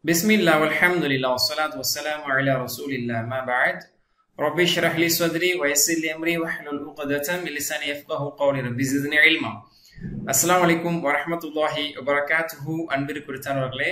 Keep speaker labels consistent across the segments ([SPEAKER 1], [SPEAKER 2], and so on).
[SPEAKER 1] بسم الله والحمد لله والصلاة والسلام على رسول الله ما بعد رب اشرح لي صدري ويسر لي أمري واحلل عقدة من لساني يفقه قولي ربي زدني علما அஸ்ஸலாமு அலைக்கும் வரஹ்மத்துல்லாஹி வபரகாத்துஹு அன்பிற்கு குறித்தானவர்களே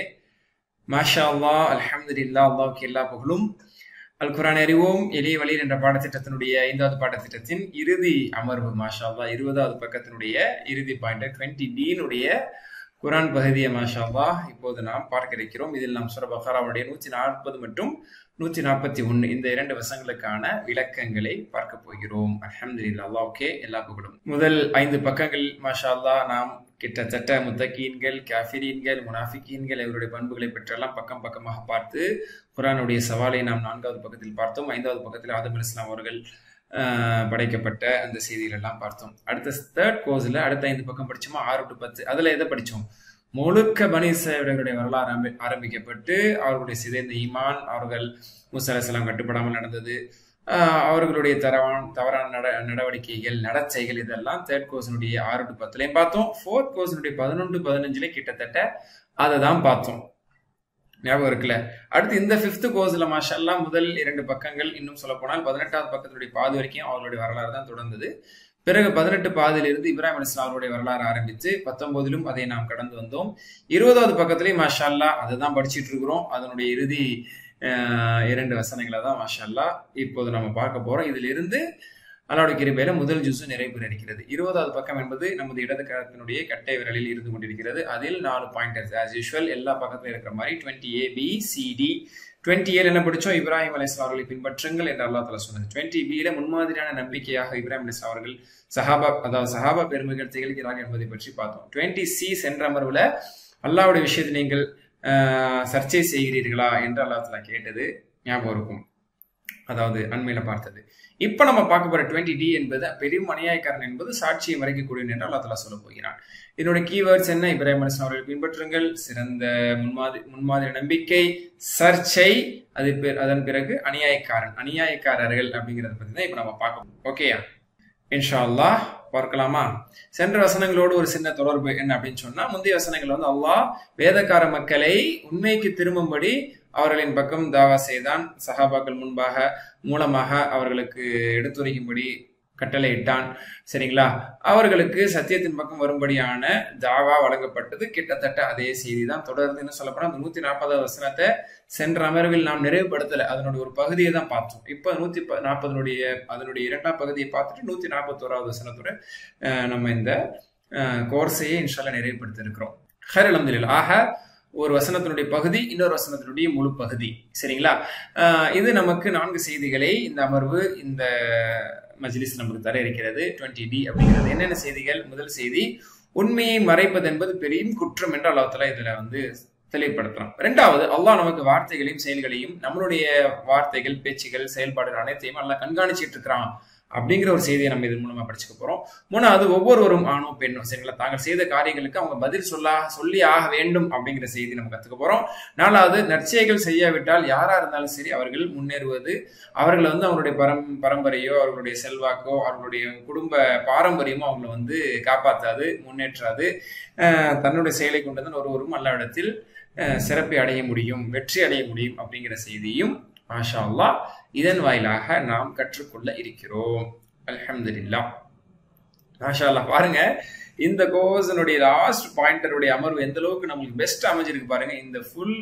[SPEAKER 1] மாஷா அல்லாஹ் அல்ஹம்துலில்லாஹ் அல்லாஹ்வுக்கு எல்லா புகழும் அல் குரான் அறிவோம் எளிய வழியில் என்ற பாடத்திட்டத்தினுடைய ஐந்தாவது பாடத்திட்டத்தின் இறுதி அமர்வு மாஷா அல்லாஹ் இருபதாவது பக்கத்தினுடைய இறுதி பாயிண்ட் டுவெண்ட்டி டீனுடைய குரான் பகுதியை மாஷா அல்லாஹ் இப்போது நாம் பார்க்க இருக்கிறோம் இதில் நாம் சுர பஹராவுடைய நூற்றி நாற்பது மற்றும் நூற்றி நாற்பத்தி ஒன்று இந்த இரண்டு வசங்களுக்கான விளக்கங்களை பார்க்க போகிறோம் அல்ஹம்துலில்லாஹ் அல்லாஹ்வுக்கே எல்லா புகழும் முதல் ஐந்து பக்கங்கள் மாஷா அல்லாஹ் நாம் கிட்டத்தட்ட முத்தகீன்கள் காஃபிரீன்கள் முனாஃபிகீன்கள் இவருடைய பண்புகளை பற்றெல்லாம் பக்கம் பக்கமாக பார்த்து குரானுடைய சவாலை நாம் நான்காவது பக்கத்தில் பார்த்தோம் ஐந்தாவது பக்கத்தில் ஆதம் அலி இஸ்லாம் அவர்கள் ஆஹ், படைக்கப்பட்ட அந்த செய்திகள் எல்லாம் பார்த்தோம் அடுத்த தேர்ட் கோர்ஸ்ல அடுத்த ஐந்து பக்கம் படிச்சோமா ஆறு டு பத்து அதுல எதை படிச்சோம் முழுக்க பனீசருடைய வரலாறு ஆரம்பி- ஆரம்பிக்கப்பட்டு அவர்களுடைய சிதைந்த ஈமான் அவர்கள் முசலசலாம் கட்டுப்படாமல் நடந்தது ஆஹ், அவர்களுடைய தரவான் தவறான நட நடவடிக்கைகள் நடச்சைகள் இதெல்லாம் தேர்ட் கோர்ஸினுடைய ஆறு டு பத்துலையும் பார்த்தோம் ஃபோர்த் கோர்ஸினுடைய பதினொன்று பதினஞ்சுல கிட்டத்தட்ட அதை தான் பார்த்தோம் ஞாபகம் இருக்குல்ல அடுத்து இந்த ஃபிஃப்த் கோர்ஸ்ல மாஷல்லா முதல் இரண்டு பக்கங்கள் இன்னும் சொல்ல போனால் பதினெட்டாவது பக்கத்தினுடைய பாதி வரைக்கும் அவர்களுடைய வரலாறு தான் தொடர்ந்தது பிறகு பதினெட்டு பாதியிலிருந்து இப்ராஹிம் அலிஸ்லாம் அவருடைய வரலாறு ஆரம்பித்து பத்தொன்பதிலும் அதை நாம் கடந்து வந்தோம் இருபதாவது பக்கத்திலேயும் மாஷா அல்லா அதை தான் படிச்சிட்டு இருக்கிறோம் அதனுடைய இறுதி அஹ், இரண்டு வசனங்களை தான் மாஷா அல்லா இப்போது நம்ம பார்க்க போறோம் இதிலிருந்து அல்லாவுடைய கிருபையில முதல் ஜூஸ் நிறைவு பெற இருக்கிறது இருபதாவது பக்கம் என்பது நமது இடது கரத்தினுடைய கட்டை விரலில் இருந்து கொண்டிருக்கிறது அதில் நாலு பாயிண்டர்ஸ் ஆஸ் யூஷுவல் எல்லா பக்கத்திலும் இருக்கிற மாதிரி twenty A B CD twenty ஏல என்ன படிச்சோம் இப்ராஹிம் அலிஸ்லாம் அவர்களை பின்பற்றுங்கள் என்று அல்லாஹ் தலா சொன்னது டுவெண்ட்டி பியில முன்மாதிரியான நம்பிக்கையாக இப்ராஹிம் அலிஸ்லாம் அவர்கள் சஹாபா அதாவது சஹாபா பெருமைகள் திகழ்கிறார்கள் என்பதை பற்றி பார்த்தோம் டுவெண்ட்டி சி சென்ற அமர்வுல அல்லாஹ்வுடைய விஷயத்தை நீங்கள் ஆஹ், சர்ச்சை செய்கிறீர்களா என்று அல்லாஹ் தலா கேட்டது ஞாபகம் இருக்கும் அதாவது அண்மையில பார்த்தது இப்ப நம்ம பார்க்க போற டுவெண்ட்டி டி என்பது பெரும் அநியாயக்காரன் என்பது சாட்சியை மறைக்கக்கூடியவன் என்று அல்லாஹ் தலா சொல்ல போகிறான் இதோட கீவேர்ட்ஸ் என்ன இப்ராஹிம் அலிஸ்லாம் அவர்கள் பின்பற்றுங்கள் சிறந்த முன்மாதிரி முன்மாதிரி நம்பிக்கை சர்ச்சை அது பிற- அதன் பிறகு அநியாயக்காரன் அநியாயக்காரர்கள் அப்படிங்கறத பத்தி தான் இப்ப நம்ம பார்க்கணும் ஓகேயா இன்ஷா அல்லாஹ் பார்க்கலாமா சென்ற வசனங்களோடு ஒரு சின்ன தொடர்பு என்ன அப்படின்னு சொன்னா முந்தைய வசனங்கள் வந்து அல்லாஹ் வேதக்கார மக்களை உண்மைக்கு திரும்பும்படி அவர்களின் பக்கம் தாவா செய்தான் சஹாபாக்கள் முன்பாக மூலமாக அவர்களுக்கு எடுத்துரைக்கும்படி கட்டளையிட்டான் சரிங்களா அவர்களுக்கு சத்தியத்தின் பக்கம் வரும்படியான தாவா வழங்கப்பட்டது கிட்டத்தட்ட அதே செய்தி தான் தொடர்ந்து என்ன சொல்லப்போனா அந்த நூத்தி நாற்பதாவது வசனத்தை சென்ற அமர்வில் நாம் நிறைவுபடுத்தல அதனுடைய ஒரு பகுதியை தான் பார்த்தோம் இப்ப நூத்தி ப- நாற்பதனுடைய அதனுடைய இரண்டாம் பகுதியை பார்த்துட்டு நூத்தி நாற்பத்தோராவது வசனத்தோட அஹ், நம்ம இந்த கோர்ஸையே இன்ஷால்ல நிறைவுபடுத்த இருக்கிறோம் ஹர் அலமதுல்லா ஆக ஒரு வசனத்தினுடைய பகுதி இன்னொரு வசனத்தினுடைய முழு பகுதி சரிங்களா அஹ், இது நமக்கு நான்கு செய்திகளை இந்த அமர்வு இந்த மஜ்லிஸ் நமக்கு தர இருக்கிறது டுவெண்ட்டி டி அப்படிங்கிறது என்னென்ன செய்திகள் முதல் செய்தி உண்மையை மறைப்பது என்பது பெரிய குற்றம் என்று அல்லாஹ் தஆலா இதுல வந்து தெளிவுபடுத்துறான் ரெண்டாவது அல்லாஹ் நமக்கு வார்த்தைகளையும் செயல்களையும் நம்மளுடைய வார்த்தைகள் பேச்சுகள் செயல்பாடுகள் அனைத்தையும் அல்லாஹ் கண்காணிச்சிட்டு இருக்கிறான் அப்படிங்கிற ஒரு செய்தியை நம்ம இதன் மூலமா படிச்சுக்க போறோம் மூணாவது ஒவ்வொருவரும் ஆணும் பெண்ணும் சரிங்களா தாங்கள் செய்த காரியங்களுக்கு அவங்க பதில் சொல்லா சொல்லி ஆக வேண்டும் அப்படிங்கிற செய்தி நம்ம கத்துக்க போறோம் நாலாவது நற்செயல்கள் செய்யாவிட்டால் யாரா இருந்தாலும் சரி அவர்கள் முன்னேறுவது அவர்களை வந்து அவங்களுடைய பரம் பரம்பரையோ அவர்களுடைய செல்வாக்கோ அவர்களுடைய குடும்ப பாரம்பரியமோ அவங்கள வந்து காப்பாற்றாது முன்னேற்றாது அஹ் தன்னுடைய செயலை கொண்டுதான் ஒருவரும் அல்லாவிடத்தில் அஹ் சிறப்பை அடைய முடியும் வெற்றி அடைய முடியும் அப்படிங்கிற செய்தியும் மாஷா அல்லாஹ் இதன் வாயிலாக நாம் கற்றுக்கொள்ள இருக்கிறோம் அல்ஹம்துலில்லாஹ் மாஷா அல்லாஹ் பாருங்க இந்த கோர்ஸனுடைய லாஸ்ட் பாயிண்டருடைய அமர்வு எந்த அளவுக்கு நம்மளுக்கு பெஸ்ட் அமைஞ்சிருக்கு பாருங்க இந்த ஃபுல்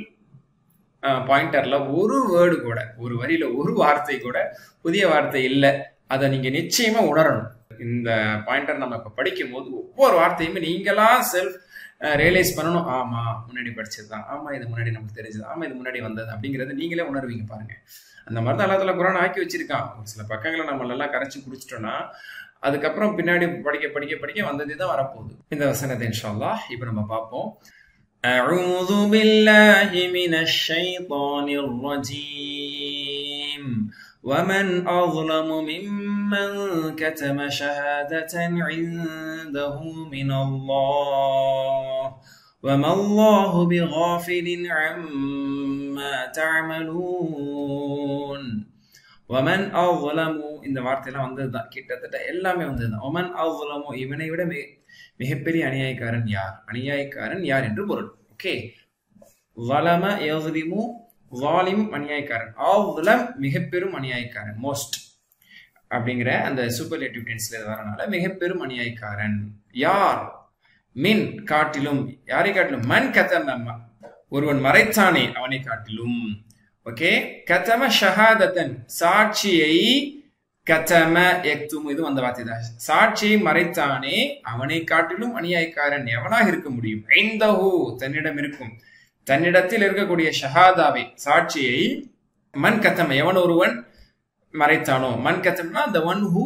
[SPEAKER 1] பாயிண்டர்ல ஒரு வேர்டு கூட ஒரு வரியில ஒரு வார்த்தை கூட புதிய வார்த்தை இல்லை அதை நீங்க நிச்சயமா உணரணும் இந்த பாயிண்டர் நம்ம இப்ப படிக்கும் போது ஒவ்வொரு வார்த்தையுமே நீங்களா செல்ஃப் ரியலைஸ் பண்ணணும் ஆமா முன்னாடி படிச்சதுதான் ஆமா இது முன்னாடி நமக்கு தெரிஞ்சது ஆமா இது முன்னாடி வந்தது அப்படிங்கறத நீங்களே உணர்வீங்க பாருங்க அந்த மாதிரி தான் அல்லா குரான் ஆக்கி வச்சிருக்கான் ஒரு சில பக்கங்களை நம்ம நல்லா கரைச்சு குடிச்சிட்டோம்னா அதுக்கப்புறம் பின்னாடி படிக்க படிக்க படிக்க வந்ததே தான் வரப்போகுது இந்த வசனத்தை இன்ஷா அல்லாஹ் இப்போ நம்ம பார்ப்போம் أعوذ بالله من الشيطان الرجيم ومن أظلم ممن كتم شهادة عنده من الله وما الله بغافل عما تعملون ஒமன் அவ்லமு இந்த வார்த்தையெல்லாம் வந்ததுதான் கிட்டத்தட்ட எல்லாமே வந்ததுதான் ஒமன் அவ்லமு இவனை விட மிக மிகப்பெரிய அநியாயக்காரன் யார் அநியாயக்காரன் யார் என்று பொருள் ஓகே வலம யஸ்லிமு வாலிம் அநியாயக்காரன் ஆவ்லம் மிக பெரும் அநியாயக்காரன் மோஸ்ட் அப்படிங்கிற அந்த சூப்பர்லேட்டிவ் டென்ஸ்ல வரனால மிக பெரும் அநியாயக்காரன் யார் மின் காட்டிலும் யாரை காட்டிலும் மண் கத்தம ஒருவன் மறைத்தானே அவனை காட்டிலும் ஓகே கத்தம ஷஹாதத்தன் சாட்சியை கத்தம எக்தும் இது வந்த வார்த்தை தான் சாட்சியை மறைத்தானே அவனை காட்டிலும் அநியாயக்காரன் எவனாக இருக்க முடியும் ஐந்தஹூ தன்னிடம் இருக்கும் தன்னிடத்தில் இருக்கக்கூடிய ஷஹாதாவை சாட்சியை மண் கத்தம எவன் ஒருவன் மறைத்தானோ மண் கத்தம்னா the ஒன் ஹூ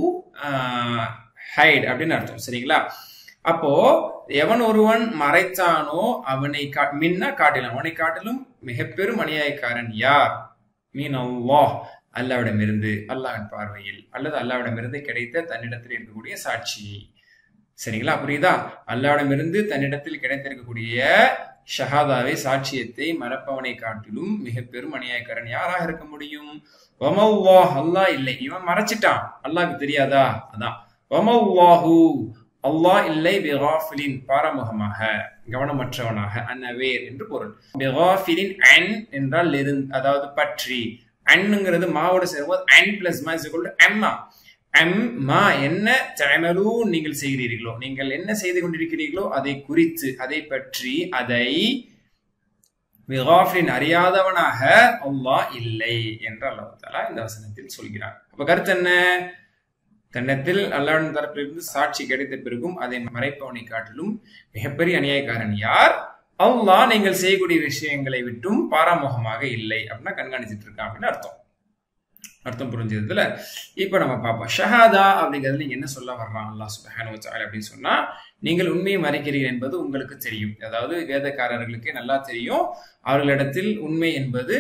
[SPEAKER 1] ஹைட் அப்படின்னு அர்த்தம் சரிங்களா அப்போ எவன் ஒருவன் மறைத்தானோ அவனை கா மின்ன காட்டிலும் அவனை காட்டிலும் மிக பெரும் அநியாயக்காரன் யார் மீன் அல்லாஹ் அல்லாவிடமிருந்து அல்லாஹின் பார்வையில் அல்லது அல்லாவிடமிருந்து கிடைத்த தன்னிடத்தில் இருக்கக்கூடிய சாட்சியை சரிங்களா புரியுதா அல்லாவிடமிருந்து தன்னிடத்தில் கிடைத்திருக்கக்கூடிய ஷஹாதாவை சாட்சியத்தை மறப்பவனை காட்டிலும் மிக பெரும் அநியாயக்காரன் யாராக இருக்க முடியும் ஒமல்லாஹ் அல்லாஹ் இல்லை இவன் மறைச்சிட்டான் அல்லாஹ்க்கு தெரியாதா அதான் ஒமல்லாஹு அல்லாஹ் இல்லை பிகாஃபிலின் பாரமுகமாக கவனமற்றவனாக அன்னவேர் என்று பொருள் பிகாஃபிலின் அன் என்றால் இருந்து அதாவது பற்றி அன்னுங்கிறது மாவோட சேரும்போது அன் பிளஸ் மா இஸ் அம்மா அம் மா என்ன தமலு நீங்கள் செய்கிறீர்களோ நீங்கள் என்ன செய்து கொண்டிருக்கிறீர்களோ அதை குறித்து அதை பற்றி அதை விகாஃபின் அறியாதவனாக அல்லாஹ் இல்லை என்று அல்லாஹ் தாலா இந்த வசனத்தில் சொல்கிறார் அப்ப கருத்து என்ன தன்னத்தில் அல்லாவின் தரப்பிலிருந்து சாட்சி கிடைத்த பிறகும் அதை மறைப்பவனை காட்டிலும் மிகப்பெரிய அநியாயக்காரன் யார் அல்லாஹ் நீங்கள் செய்யக்கூடிய விஷயங்களை விட்டும் பாராமுகமாக இல்லை அப்படின்னா கண்காணிச்சிட்டு இருக்கான் அப்படின்னு அர்த்தம் அர்த்தம் புரிஞ்சதுல இப்ப நம்ம பார்ப்போம் ஷஹாதா அப்படிங்கிறது நீங்க என்ன சொல்ல வர்றான் அல்லாஹ் சுபஹானு வச்சால் அப்படின்னு சொன்னா நீங்கள் உண்மையை மறைக்கிறீர்கள் என்பது உங்களுக்கு தெரியும் அதாவது வேதக்காரர்களுக்கு நல்லா தெரியும் அவர்களிடத்தில் உண்மை என்பது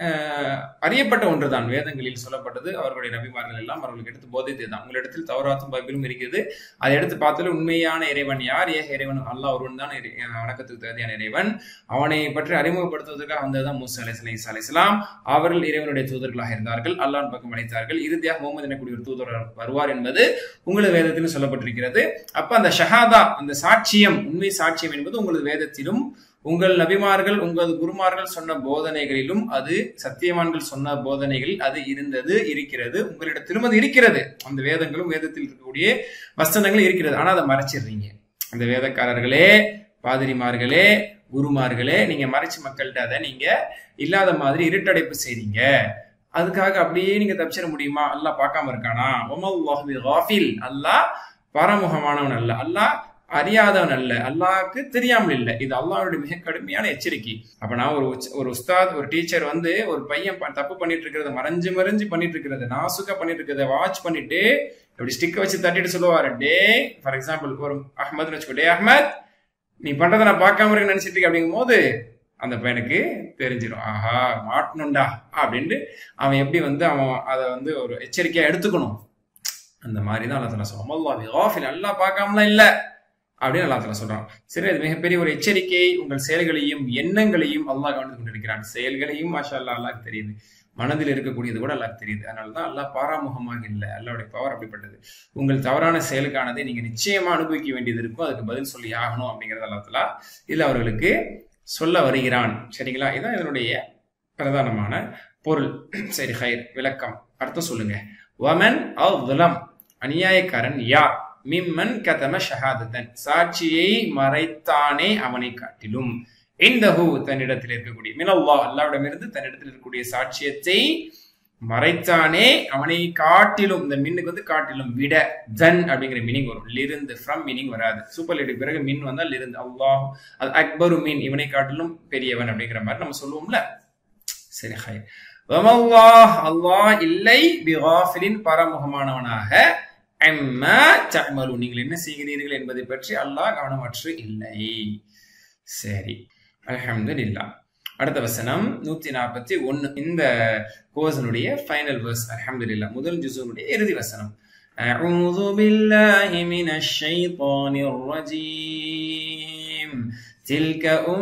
[SPEAKER 1] அறியப்பட்ட ஒன்றுதான் வேதங்களில் சொல்லப்பட்டது அவர்களுடைய நபிமார்கள் எல்லாம் அவர்களுக்கு எடுத்து போதித்தது தான் உங்களிடத்தில் தவறாத்தும் பைபிளும் இருக்கிறது அதை எடுத்து பார்த்தாலும் உண்மையான இறைவன் யார் ஏக இறைவன் அல்லாஹ் ஒருவன் தான் வணக்கத்துக்கு தகுதியான இறைவன் அவனை பற்றி அறிமுகப்படுத்துவதற்காக வந்ததுதான் மூசா அலிஸ்லாம் ஈசா அலிஸ்லாம் அவர்கள் இறைவனுடைய தூதர்களாக இருந்தார்கள் அல்லாஹ் பக்கம் அழைத்தார்கள் இறுதியாக முகமது எனக்கூடிய ஒரு தூதர் வருவார் என்பது உங்களது வேதத்திலும் சொல்லப்பட்டிருக்கிறது அப்ப அந்த ஷஹாதா அந்த சாட்சியம் உண்மை சாட்சியம் என்பது உங்களது வேதத்திலும் உங்கள் நபிமார்கள் உங்களது குருமார்கள் சொன்ன போதனைகளிலும் அது சத்தியவான்கள் சொன்ன போதனைகளில் அது இருந்தது இருக்கிறது உங்களிடத்திலும் அது இருக்கிறது அந்த வேதங்களும் வேதத்தில் இருக்கக்கூடிய வசனங்கள் இருக்கிறது ஆனா அதை மறைச்சிடுறீங்க அந்த வேதக்காரர்களே பாதிரிமார்களே குருமார்களே நீங்க மறைச்சு மக்கள்கிட்ட அதை நீங்க இல்லாத மாதிரி இருட்டடைப்பு செய்றீங்க அதுக்காக அப்படியே நீங்க தப்பிச்சிட முடியுமா அல்லாஹ் பார்க்காம இருக்கானா ஒமல்லாஹில் அல்லாஹ் பரமுகமானவன் அல்ல அல்லாஹ் அறியாதவன் அல்ல அல்லாஹ்க்கு தெரியாமல் இல்லை இது அல்லாஹோட மிக கடுமையான எச்சரிக்கை அப்ப நான் ஒரு ஒரு உஸ்தாத் ஒரு டீச்சர் வந்து ஒரு பையன் தப்பு பண்ணிட்டு இருக்கிறத மறைஞ்சு மறைஞ்சு பண்ணிட்டு இருக்கிறத நாசுக்கா பண்ணிட்டு இருக்கிறத வாட்ச் பண்ணிட்டு இப்படி ஸ்டிக் வச்சு தட்டிட்டு சொல்லுவாரு டே ஃபார் எக்ஸாம்பிள் ஒரு அஹ்மத்னு வச்சுக்கோ டே அஹ்மத் நீ பண்றதை நான் பார்க்காம இருக்க நினைச்சிட்டு இருக்க அப்படிங்கும் போது அந்த பையனுக்கு தெரிஞ்சிடும் ஆஹா மாட்டணும்டா அப்படின்ட்டு அவன் எப்படி வந்து அவன் அதை வந்து ஒரு எச்சரிக்கையா எடுத்துக்கணும் அந்த மாதிரி தான் அல்லா சொல்லுவான் நல்லா பார்க்காமலாம் இல்லை அப்படின்னு அல்லா சொல்றான் சரி அது மிகப்பெரிய ஒரு எச்சரிக்கை உங்கள் செயல்களையும் எண்ணங்களையும் அல்லாஹ் கவனித்து கொண்டிருக்கிறான் செயல்களையும் மாஷா அல்லா அல்லாஹ் தெரியுது மனதில் இருக்கக்கூடியது கூட அல்லாஹ் தெரியுது அதனால தான் அல்லாஹ் பாராமுகமாக இல்லை அல்லாவுடைய பவர் அப்படிப்பட்டது உங்கள் தவறான செயலுக்கானதை நீங்க நிச்சயமா அனுபவிக்க வேண்டியது இருக்கும் அதுக்கு பதில் சொல்லி ஆகணும் அப்படிங்கிறது அல்லாத்தலா இதுல அவர்களுக்கு சொல்ல வருகிறான் சரிங்களா இதுதான் இதனுடைய பிரதானமான பொருள் சரி ஹைர் விளக்கம் அர்த்தம் சொல்லுங்க வமன் அவ்லம் அநியாயக்காரன் யார் மிம்மன் கதம ஷஹாதத்தன் சாட்சியை மறைத்தானே அவனை காட்டிலும் இந்த ஹூ தன்னிடத்தில் இருக்கக்கூடிய மினல்லா அல்லாவிடமிருந்து தன்னிடத்தில் இருக்கக்கூடிய சாட்சியத்தை மறைத்தானே அவனை காட்டிலும் இந்த மின்னுக்கு வந்து காட்டிலும் விட தன் அப்படிங்கிற மீனிங் வரும் லிருந்து ஃப்ரம் மீனிங் வராது சூப்பர் லிட்டுக்கு பிறகு மின் வந்தால் லிருந்து அல்லாஹ் அது அக்பரு மீன் இவனை காட்டிலும் பெரியவன் அப்படிங்கிற மாதிரி நம்ம சொல்லுவோம்ல சரி ஹை வமல்லாஹ் அல்லாஹ் இல்லை பிகாஃபிலின் பரமுகமானவனாக அம்மா தமலு நீங்கள் என்ன செய்கிறீர்கள் என்பதை பற்றி அல்லாஹ் கவனமற்று இல்லை சரி அலமதுல்லா அடுத்த வசனம் நூத்தி நாற்பத்தி ஒன்னு இந்த கோசனுடைய ஃபைனல் வேர்ஸ் அலமதுல்லா முதல் ஜுசனுடைய இறுதி வசனம் أعوذ بالله من الشيطان الرجيم تلك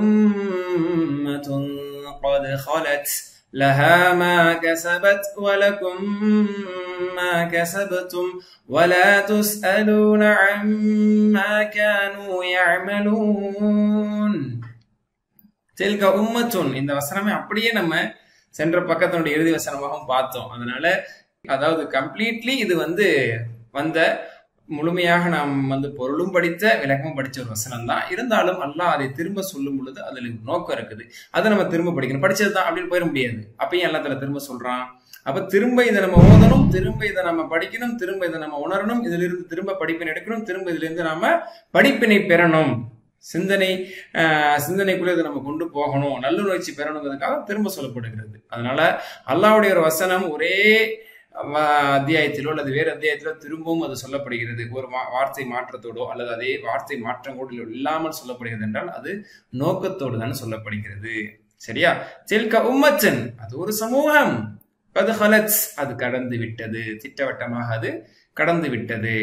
[SPEAKER 1] أمة قد خلت لها ما كسبت ولكم ما كسبتم ولا تسألون عما كانوا يعملون தெல்கா உம்மத்துன் இந்த வசனமே அப்படியே நம்ம சென்ற பக்கத்தினுடைய இறுதி வசனமாகவும் பார்த்தோம் அதனால அதாவது கம்ப்ளீட்லி இது வந்து வந்த முழுமையாக நாம் வந்து பொருளும் படித்த விளக்கமும் படிச்ச ஒரு வசனம் தான் இருந்தாலும் அல்லாஹ் அதை திரும்ப சொல்லும் பொழுது அதுல நோக்கம் இருக்குது அதை நம்ம திரும்ப படிக்கணும் படிச்சது தான் அப்படின்னு போயிட முடியாது அப்பயும் எல்லாத்துல திரும்ப சொல்றான் அப்ப திரும்ப இதை நம்ம ஓதணும் திரும்ப இதை நம்ம படிக்கணும் திரும்ப இதை நம்ம உணரணும் இதுல இருந்து திரும்ப படிப்பினை எடுக்கணும் திரும்ப இதுல இருந்து நாம படிப்பினை பெறணும் சிந்தனை ஆஹ் சிந்தனைக்குள்ள இதை நம்ம கொண்டு போகணும் நல்லுணர்ச்சி பெறணுங்கிறதுக்காக திரும்ப சொல்லப்படுகிறது அதனால அல்லாவுடைய ஒரு வசனம் ஒரே அத்தியாயத்திலோ அல்லது வேறு அத்தியாயத்திலோ திரும்பவும் அது சொல்லப்படுகிறது ஒரு வார்த்தை மாற்றத்தோடோ அல்லது அதே வார்த்தை மாற்றங்களோடு இல்லாமல் சொல்லப்படுகிறது என்றால் அது நோக்கத்தோடு தான் சொல்லப்படுகிறது சரியா செல்க உம்மச்சன் அது ஒரு சமூகம் அது ஹலத் அது கடந்து விட்டது திட்டவட்டமாக அது கடந்து விட்டது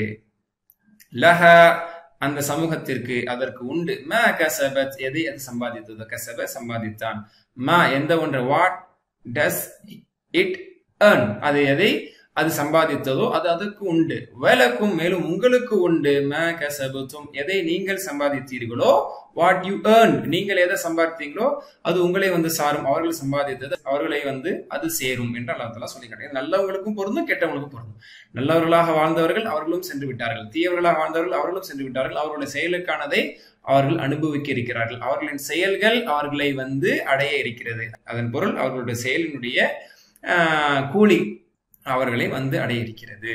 [SPEAKER 1] லஹ அந்த சமூகத்திற்கு அதற்கு உண்டு ம கசபத் எதை அது சம்பாதித்தது கசப சம்பாதித்தான் ம எந்த ஒன்று வாட் டஸ் இட் ஏர்ன் அது எதை அது சம்பாதித்ததோ அது அதுக்கு உண்டு வேலைக்கும் மேலும் உங்களுக்கு உண்டு ம கசபத்தும் எதை நீங்கள் சம்பாதித்தீர்களோ வாட் யூ ஏர்ன் நீங்கள் எதை சம்பாதித்தீங்களோ அது உங்களை வந்து சாரும் அவர்கள் சம்பாதித்தது அவர்களை வந்து அது சேரும் என்று அல்லா சொல்லி காட்டுங்க நல்லவங்களுக்கும் பொருந்தும் கெட்டவங்களுக்கும் பொருந்தும் நல்லவர்களாக வாழ்ந்தவர்கள் அவர்களும் சென்று விட்டார்கள் தீயவர்களாக வாழ்ந்தவர்கள் அவர்களும் சென்று விட்டார்கள் அவர்களுடைய செயலுக்கானதை அவர்கள் அனுபவிக்க இருக்கிறார்கள் அவர்களின் செயல்கள் அவர்களை வந்து அடைய இருக்கிறது அதன் பொருள் அவர்களுடைய செயலினுடைய கூலி அவர்களை வந்து அடைய இருக்கிறது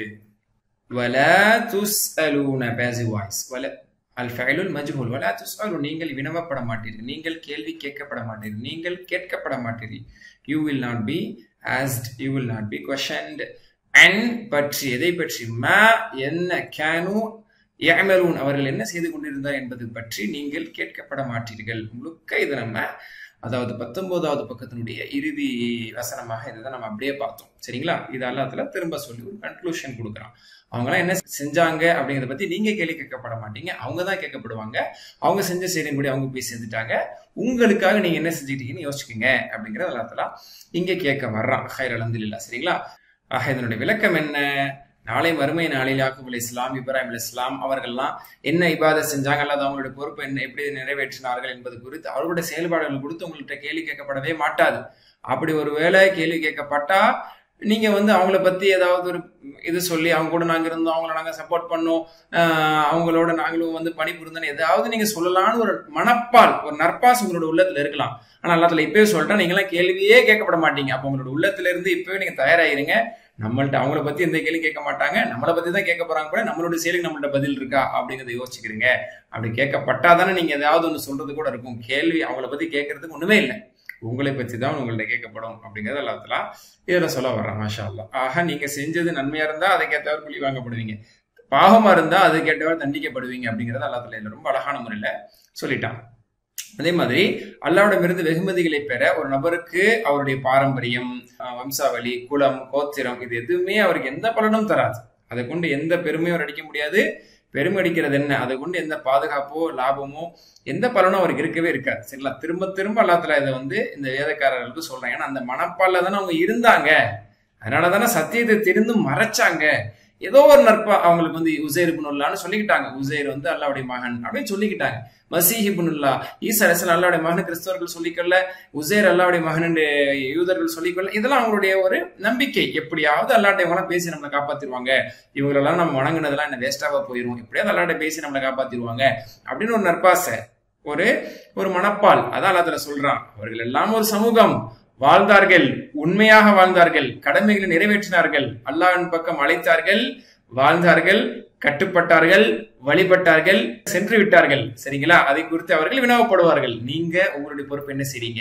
[SPEAKER 1] வல துஸ் அலூன பேசிவ் வாய்ஸ் வல அல் ஃபைலுல் மஜ்ஹூல் வலா துஸ்அலு நீங்கள் வினவப்பட மாட்டீர்கள் நீங்கள் கேள்வி கேட்கப்பட மாட்டீர்கள் நீங்கள் கேட்கப்பட மாட்டீர்கள் you will not be asked you will not be questioned and பற்றி எதை பற்றி ம என்ன கேனு ஏமலூன் அவர்கள் என்ன செய்து கொண்டிருந்தார் என்பது பற்றி நீங்கள் கேட்கப்பட மாட்டீர்கள் முழுக்க இது நம்ம அதாவது பத்தொன்பதாவது பக்கத்தினுடைய இறுதி வசனமாக இதை நம்ம அப்படியே பார்த்தோம் சரிங்களா இது எல்லாத்துல திரும்ப சொல்லி ஒரு கன்க்ளூஷன் கொடுக்குறான் அவங்களாம் என்ன செஞ்சாங்க அப்படிங்கிறத பத்தி நீங்க கேள்வி கேட்கப்பட மாட்டீங்க அவங்க தான் கேட்கப்படுவாங்க அவங்க செஞ்ச செயலின்படி அவங்க போய் செஞ்சுட்டாங்க உங்களுக்காக நீங்க என்ன செஞ்சுட்டீங்கன்னு யோசிச்சுக்கோங்க அப்படிங்கிற எல்லாத்தெல்லாம் இங்க கேட்க வர்றான் ஹைர் அலந்துல்லா சரிங்களா ஆக இதனுடைய விளக்கம் என்ன நாளை மறுமை நாளில் யாக்குப் அலி இஸ்லாம் இப்ராஹிம் அலி இஸ்லாம் அவர்கள்லாம் என்ன இபாத செஞ்சாங்க அல்லது அவங்களுடைய பொறுப்பை என்ன எப்படி நிறைவேற்றினார்கள் என்பது குறித்து அவர்களுடைய செயல்பாடுகள் குறித்து உங்கள்கிட்ட கேள்வி கேட்கப்படவே மாட்டாது அப்படி ஒரு வேலை கேள்வி கேட்கப்பட்டா நீங்க வந்து அவங்கள பத்தி ஏதாவது ஒரு இது சொல்லி அவங்க கூட நாங்க இருந்தோம் அவங்கள நாங்க சப்போர்ட் பண்ணோம் அவங்களோட நாங்களும் வந்து பணிபுரிந்தோம் ஏதாவது நீங்க சொல்லலாம்னு ஒரு மனப்பால் ஒரு நற்பாஸ் உங்களோட உள்ளத்துல இருக்கலாம் ஆனா எல்லாத்துல இப்பவே சொல்லிட்டா நீங்க எல்லாம் கேள்வியே கேட்கப்பட மாட்டீங்க அப்ப உங்களோட உள்ளத்துல இருந்து இப்பவே நீங்க தயாராயிருங்க நம்மள்ட்ட அவங்கள பத்தி எந்த கேள்வி கேட்க மாட்டாங்க நம்மளை பத்தி தான் கேட்க போறாங்க கூட நம்மளோட செயலுக்கு நம்மள்ட்ட பதில் இருக்கா அப்படிங்கறத யோசிச்சுக்கிறீங்க அப்படி கேட்கப்பட்டாதானே நீங்க ஏதாவது ஒன்று சொல்றது கூட இருக்கும் கேள்வி அவங்கள பத்தி கேட்கறதுக்கு ஒண்ணுமே இல்லை உங்களை பற்றி தான் உங்கள்ட்ட கேட்கப்படும் அப்படிங்கிறது எல்லாத்தலாம் இதுல சொல்ல வர்றேன் மாஷா அல்லா ஆக நீங்க செஞ்சது நன்மையா இருந்தா அதுக்கேற்றவர் குழி வாங்கப்படுவீங்க பாவமா இருந்தா அதுக்கேற்றவர் தண்டிக்கப்படுவீங்க அப்படிங்கறது எல்லாத்துல ரொம்ப அழகான முறையில சொல்லிட்டான் அதே மாதிரி அல்லாவிடமிருந்து வெகுமதிகளை பெற ஒரு நபருக்கு அவருடைய பாரம்பரியம் வம்சாவளி குலம் கோத்திரம் இது எதுவுமே அவருக்கு எந்த பலனும் தராது அதை கொண்டு எந்த பெருமையும் அவர் அடிக்க முடியாது பெருமை அடிக்கிறது என்ன அதை கொண்டு எந்த பாதுகாப்போ லாபமோ எந்த பலனும் அவருக்கு இருக்கவே இருக்காது சரிங்களா திரும்ப திரும்ப அல்லாத்துல இதை வந்து இந்த வேதக்காரர்களுக்கு சொல்றாங்க ஏன்னா அந்த மனப்பால தானே அவங்க இருந்தாங்க அதனால தானே சத்தியத்தை தெரிந்து மறைச்சாங்க ஏதோ ஒரு நற்பா அவங்களுக்கு வந்து உசேர் இபுனுல்லான்னு சொல்லிக்கிட்டாங்க உசேர் வந்து அல்லாவுடைய மகன் அப்படின்னு சொல்லிக்கிட்டாங்க மசீஹ் இபுனுல்லா ஈசா அலிசன் அல்லாவுடைய மகன் கிறிஸ்தவர்கள் சொல்லிக்கொள்ள உசேர் அல்லாவுடைய மகன் யூதர்கள் சொல்லிக்கொள்ள இதெல்லாம் அவங்களுடைய ஒரு நம்பிக்கை எப்படியாவது அல்லாட்ட இவங்களாம் பேசி நம்மளை காப்பாத்திருவாங்க இவங்களெல்லாம் நம்ம வணங்குனதெல்லாம் என்ன வேஸ்டாவா போயிடும் எப்படியாவது அல்லாட்ட பேசி நம்மளை காப்பாத்திருவாங்க அப்படின்னு ஒரு நற்பாசை ஒரு ஒரு மனப்பால் அதான் அல்லாத்துல சொல்றான் அவர்கள் எல்லாம் ஒரு சமூகம் வாழ்ந்தார்கள் உண்மையாக வாழ்ந்தார்கள் கடமைகளை நிறைவேற்றினார்கள் அல்லாஹின் பக்கம் அழைத்தார்கள் வாழ்ந்தார்கள் கட்டுப்பட்டார்கள் வழிபட்டார்கள் சென்று விட்டார்கள் சரிங்களா அதை குறித்து அவர்கள் வினவப்படுவார்கள் நீங்க உங்களுடைய பொறுப்பு என்ன செய்றீங்க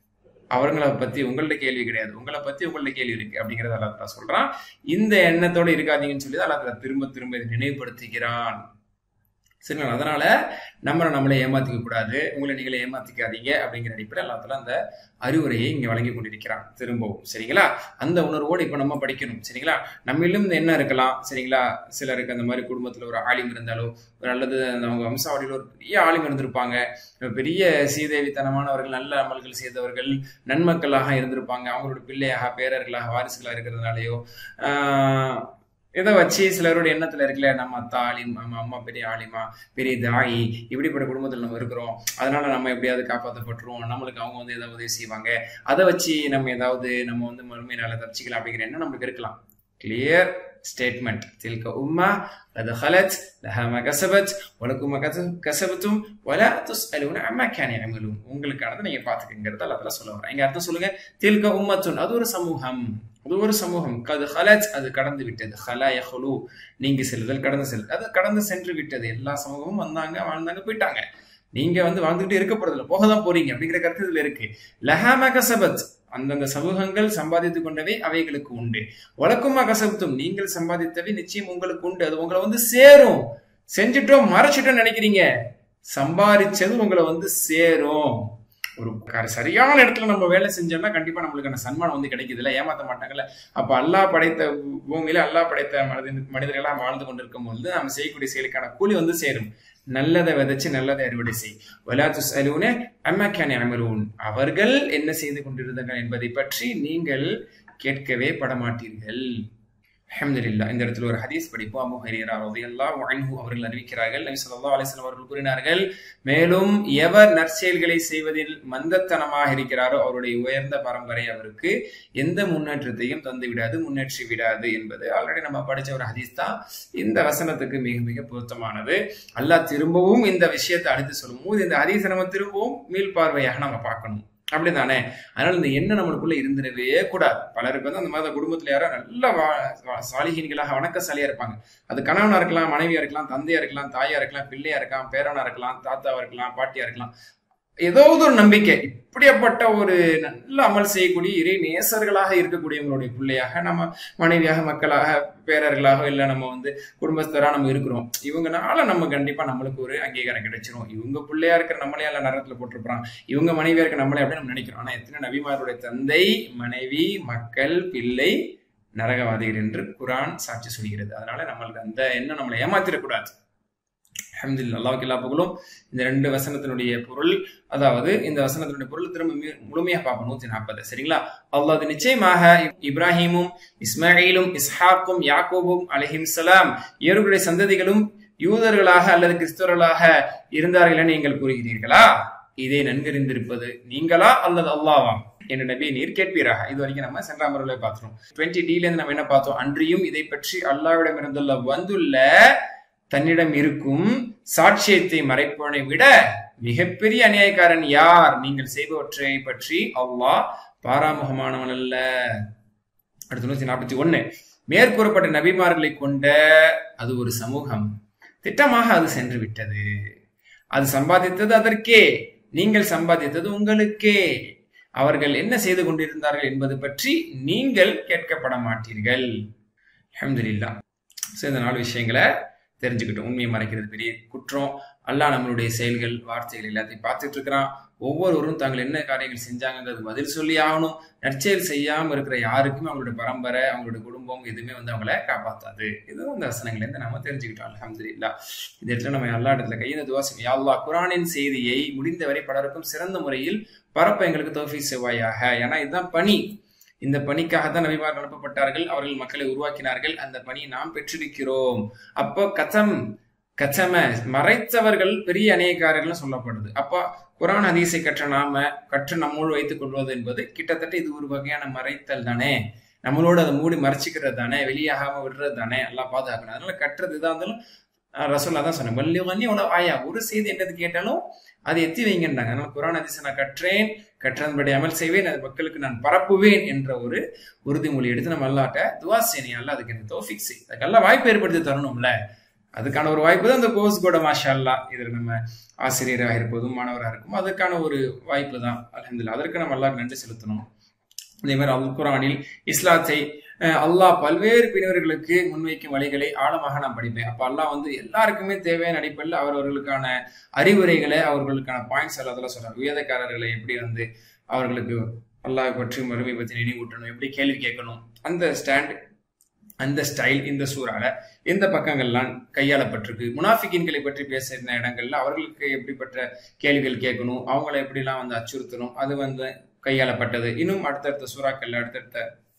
[SPEAKER 1] அவர்களை பத்தி உங்கள்ட்ட கேள்வி கிடையாது உங்களை பத்தி உங்கள்ட்ட கேள்வி இருக்கு அப்படிங்கறத அல்லா சொல்றான் இந்த எண்ணத்தோட இருக்காதீங்கன்னு சொல்லி அல்லா திரும்ப திரும்ப இதை நினைவுபடுத்துகிறான் சரிங்களா அதனால நம்மளை நம்மளை ஏமாத்திக்க கூடாது உங்களை நீங்களே ஏமாத்திக்காதீங்க அப்படிங்கிற அடிப்படையில் எல்லாத்துல அந்த அறிவுரையை இங்க வழங்கி கொண்டிருக்கிறான் திரும்பவும் சரிங்களா அந்த உணர்வோடு இப்ப நம்ம படிக்கணும் சரிங்களா நம்மளும் இந்த எண்ணம் இருக்கலாம் சரிங்களா சிலருக்கு அந்த மாதிரி குடும்பத்துல ஒரு ஆலிம் இருந்தாலோ ஒரு அல்லது அவங்க வம்சாவளியில் ஒரு பெரிய ஆலிம் இருந்திருப்பாங்க பெரிய சீதேவித்தனமானவர்கள் நல்ல அமல்கள் செய்தவர்கள் நன்மக்களாக இருந்திருப்பாங்க அவங்களோட பிள்ளையாக பேரர்களாக வாரிசுகளாக இருக்கிறதுனாலயோ இதை வச்சு சிலருடைய எண்ணத்துல இருக்குல்ல நம்ம அத்தா ஆலிம் நம்ம அம்மா பெரிய ஆலிமா பெரிய தாயி இப்படிப்பட்ட குடும்பத்தில் நம்ம இருக்கிறோம் அதனால நம்ம எப்படியாவது காப்பாற்றப்பட்டுருவோம் நம்மளுக்கு அவங்க வந்து ஏதாவது உதவி செய்வாங்க அதை வச்சு நம்ம ஏதாவது நம்ம வந்து மறுமையினால தப்பிச்சிக்கலாம் அப்படிங்கிற எண்ணம் நம்மளுக்கு இருக்கலாம் கிளியர் ஸ்டேட்மெண்ட் தில்க உம்மா அது ஹலத் லஹா மா கசபத் வலக்கும் கசபத்தும் வல துஸ்அலூன அம்மா கேன் யஅமலூன் உங்களுக்கானதை நீங்க பாத்துக்கங்கிறத அல்லாஹ் சொல்ல வரேன் இங்க அர்த்தம் சொல்லுங்க தில்க உம்மத்துன் அது ஒரு சமூகம் அது ஒரு சமூகம் கது ஹலத் அது கடந்து விட்டது ஹலா யஹ்லு நீங்க செல்லுதல் கடந்து செல் அது கடந்து சென்று விட்டது எல்லா சமூகமும் வந்தாங்க வாழ்ந்தாங்க போயிட்டாங்க நீங்க வந்து வாழ்ந்துகிட்டு இருக்க போறதில்ல போக தான் போறீங்க அப்படிங்கிற கருத்து இதுல இருக்கு லஹாம கசபத் அந்தந்த சமூகங்கள் சம்பாதித்து கொண்டவை அவைகளுக்கு உண்டு வழக்குமா கசபத்தும் நீங்கள் சம்பாதித்தவை நிச்சயம் உங்களுக்கு உண்டு அது உங்களை வந்து சேரும் செஞ்சுட்டோம் மறைச்சிட்டோம் நினைக்கிறீங்க சம்பாதிச்சது உங்களை வந்து சேரும் ஒரு சரியான இடத்துல நம்ம வேலை செஞ்சோம்னா கண்டிப்பா நம்மளுக்கான சன்மானம் வந்து கிடைக்குது இல்ல ஏமாத்த மாட்டாங்கல்ல அப்ப அல்லாஹ் படைத்த பூமியில அல்லாஹ் படைத்த மனித மனிதர்களா வாழ்ந்து கொண்டிருக்கும் பொழுது நம்ம செய்யக்கூடிய செயலுக்கான கூலி வந்து சேரும் நல்லதை விதைச்சு நல்லதை அறுவடை செய் வலா துஸ்அலூன அம்மா கேன் அமரூன் அவர்கள் என்ன செய்து கொண்டிருந்தார்கள் என்பதை பற்றி நீங்கள் கேட்கவே படமாட்டீர்கள் அஹமதுல்லா இந்த இடத்துல ஒரு ஹதீஸ் படிப்போம் அபு ஹரீரா ரலியல்லாஹு அன்ஹு அவர்கள் அறிவிக்கிறார்கள் நபி ஸல்லல்லாஹு அலைஹி வஸல்லம் அவர்கள் கூறினார்கள் மேலும் எவர் நற்செயல்களை செய்வதில் மந்தத்தனமாக இருக்கிறாரோ அவருடைய உயர்ந்த பரம்பரை அவருக்கு எந்த முன்னேற்றத்தையும் தந்து விடாது முன்னேற்றி விடாது என்பது ஆல்ரெடி நம்ம படிச்ச ஒரு ஹதீஸ் தான் இந்த வசனத்துக்கு மிக மிக பொருத்தமானது அல்லாஹ் திரும்பவும் இந்த விஷயத்தை அடுத்து சொல்லும் போது இந்த ஹதீஸை நம்ம திரும்பவும் மீள்பார்வையாக நம்ம பார்க்கணும் அப்படித்தானே அதனால இந்த எண்ணம் நம்மளுக்குள்ள இருந்துடவே கூடாது பலருக்கு வந்து அந்த மாதிரி குடும்பத்துல யாரோ நல்ல சாலிகின்களாக வணக்கசாலியா இருப்பாங்க அது கணவனா இருக்கலாம் மனைவியா இருக்கலாம் தந்தையா இருக்கலாம் தாயா இருக்கலாம் பிள்ளையா இருக்கலாம் பேரனா இருக்கலாம் தாத்தாவா இருக்கலாம் பாட்டியா இருக்கலாம் ஏதாவது ஒரு நம்பிக்கை இப்படியாப்பட்ட ஒரு நல்ல அமல் செய்யக்கூடிய இறை நேசர்களாக இருக்கக்கூடியவங்களுடைய பிள்ளையாக நம்ம மனைவியாக மக்களாக பேரர்களாக இல்லை நம்ம வந்து குடும்பஸ்தராக நம்ம இருக்கிறோம் இவங்கனால நம்ம கண்டிப்பா நம்மளுக்கு ஒரு அங்கீகாரம் கிடைச்சிரும் இவங்க பிள்ளையா இருக்கிற நம்மளே எல்லாம் நரத்துல போட்டிருப்பான் இவங்க மனைவியா இருக்க நம்மளே அப்படின்னு நம்ம நினைக்கிறோம் ஆனா எத்தனை நபிமாருடைய தந்தை மனைவி மக்கள் பிள்ளை நரகவாதிகள் என்று குரான் சாட்சி சொல்கிறது அதனால நம்மளுக்கு அந்த எண்ணம் நம்மளை ஏமாத்திடக்கூடாது அஹமதுல்ல அல்லாவுக்கு எல்லா புகழும் இந்த ரெண்டு வசனத்தினுடைய பொருள் அதாவது இந்த வசனத்தினுடைய பொருள் திரும்ப முழுமையா பார்ப்போம் நூத்தி நாற்பது சரிங்களா அல்லாது நிச்சயமாக இப்ராஹிமும் இஸ்மாயிலும் இஸ்ஹாக்கும் யாக்கோபும் அலஹிம் சலாம் இவர்களுடைய சந்ததிகளும் யூதர்களாக அல்லது கிறிஸ்தவர்களாக இருந்தார்கள் என நீங்கள் கூறுகிறீர்களா இதை நன்கறிந்திருப்பது நீங்களா அல்லது அல்லாவா என்ன நபி நீர் கேட்பீராக இது வரைக்கும் நம்ம சென்ற அமர்வுல பார்த்தோம் டுவெண்ட்டி டில இருந்து நம்ம என்ன பார்த்தோம் அன்றியும் இதை பற்றி அல்லாவிடம் இருந்துள்ள வந்துள்ள தன்னிடம் இருக்கும் சாட்சியத்தை மறைப்பவனை விட மிகப்பெரிய அநியாயக்காரன் யார் நீங்கள் செய்பவற்றை பற்றி அல்லாஹ் பாராமுகமானவன் அல்ல அடுத்த நூத்தி நாற்பத்தி ஒண்ணு மேற்கூறப்பட்ட நபிமார்களை கொண்ட அது ஒரு சமூகம் திட்டமாக அது சென்று விட்டது அது சம்பாதித்தது அதற்கே நீங்கள் சம்பாதித்தது உங்களுக்கே அவர்கள் என்ன செய்து கொண்டிருந்தார்கள் என்பது பற்றி நீங்கள் கேட்கப்பட மாட்டீர்கள் அஹமதுல்லா ஸோ இந்த நாலு விஷயங்களை தெரிஞ்சுக்கிட்டோம் உண்மையை மறைக்கிறது பெரிய குற்றம் அல்லாஹ் நம்மளுடைய செயல்கள் வார்த்தைகள் எல்லாத்தையும் பார்த்துட்டு இருக்கிறான் ஒவ்வொருவரும் தாங்கள் என்ன காரியங்கள் செஞ்சாங்கிறது பதில் சொல்லி ஆகணும் நற்செயல் செய்யாம இருக்கிற யாருக்குமே அவங்களோட பரம்பரை அவங்களோட குடும்பம் எதுவுமே வந்து அவங்கள காப்பாத்தாது இதுவும் அந்த வசனங்கள்ல இருந்து நம்ம தெரிஞ்சுக்கிட்டோம் அலமதுல்லா இந்த இடத்துல நம்ம எல்லா இடத்துல கையில் துவாசம் யாழ்லா குரானின் செய்தியை முடிந்தவரை பலருக்கும் சிறந்த முறையில் பரப்ப எங்களுக்கு தோஃபி செவ்வாயாக ஏன்னா இதுதான் பணி இந்த பணிக்காக தான் நபிமார்கள் அனுப்பப்பட்டார்கள் அவர்கள் மக்களை உருவாக்கினார்கள் அந்த பணியை நாம் பெற்றிருக்கிறோம் அப்போ கச்சம் கச்சம மறைத்தவர்கள் பெரிய அநேகாரர்கள் சொல்லப்படுது அப்போ குரான் ஹதீஸை கற்ற நாம கற்று நம்மோடு வைத்துக் கொள்வது என்பது கிட்டத்தட்ட இது ஒரு வகையான மறைத்தல் தானே நம்மளோட அதை மூடி மறைச்சிக்கிறது தானே வெளியாகாம விடுறது தானே எல்லாம் பாதுகாக்கணும் அதனால கட்டுறது இதாக இருந்தாலும் ரசோல்லா தான் சொன்னேன் வள்ளி வண்ணி அவ்வளோ ஆயா ஒரு செய்தி என்னது கேட்டாலும் அதை எத்தி வைங்கன்றாங்க அதனால குரான் ஹதீஸை நான் கற்றேன் கற்றதன்படி அமல் செய்வேன் அது மக்களுக்கு நான் பரப்புவேன் என்ற ஒரு உறுதிமொழி எடுத்து நம்ம அல்லாட்ட துவா செய்யணும் அல்ல அதுக்கு எனக்கு தோஃபிக் செய் அதுக்கெல்லாம் வாய்ப்பு ஏற்படுத்தி தரணும்ல அதுக்கான ஒரு வாய்ப்பு தான் இந்த கோர்ஸ் கூட மாஷா அல்லா இதில் நம்ம ஆசிரியராக இருப்பதும் மாணவராக இருக்கும் அதுக்கான ஒரு வாய்ப்பு தான் அலமதுல்லா அதற்கு நம்ம எல்லாரும் நன்றி செலுத்தணும் அதே மாதிரி அல் குரானில் இஸ்லாத்தை அல்லாஹ் பல்வேறு பிரிவர்களுக்கு முன்வைக்கும் வழிகளை ஆழமாக நான் படிப்பேன் அப்போ அல்லாஹ் வந்து எல்லாருக்குமே தேவையான அடிப்படையில் அவரவர்களுக்கான அறிவுரைகளை அவர்களுக்கான பாயிண்ட்ஸ் எல்லாத்துல சொல்றாங்க வேதக்காரர்களை எப்படி வந்து அவர்களுக்கு அல்லாஹ் பற்றி மறுமை பற்றி நினைவூட்டணும் எப்படி கேள்வி கேட்கணும் அந்த ஸ்டாண்ட் அந்த ஸ்டைல் இந்த சூறால எந்த பக்கங்கள்லாம் கையாளப்பட்டிருக்கு முனாஃபிகின்களை பற்றி பேசுகிற இடங்கள்ல அவர்களுக்கு எப்படிப்பட்ட கேள்விகள் கேட்கணும் அவங்கள எப்படிலாம் வந்து அச்சுறுத்தணும் அது வந்து கையாளப்பட்டது இன்னும் அடுத்தடுத்த சூறாக்கள்ல அடுத்தடுத்த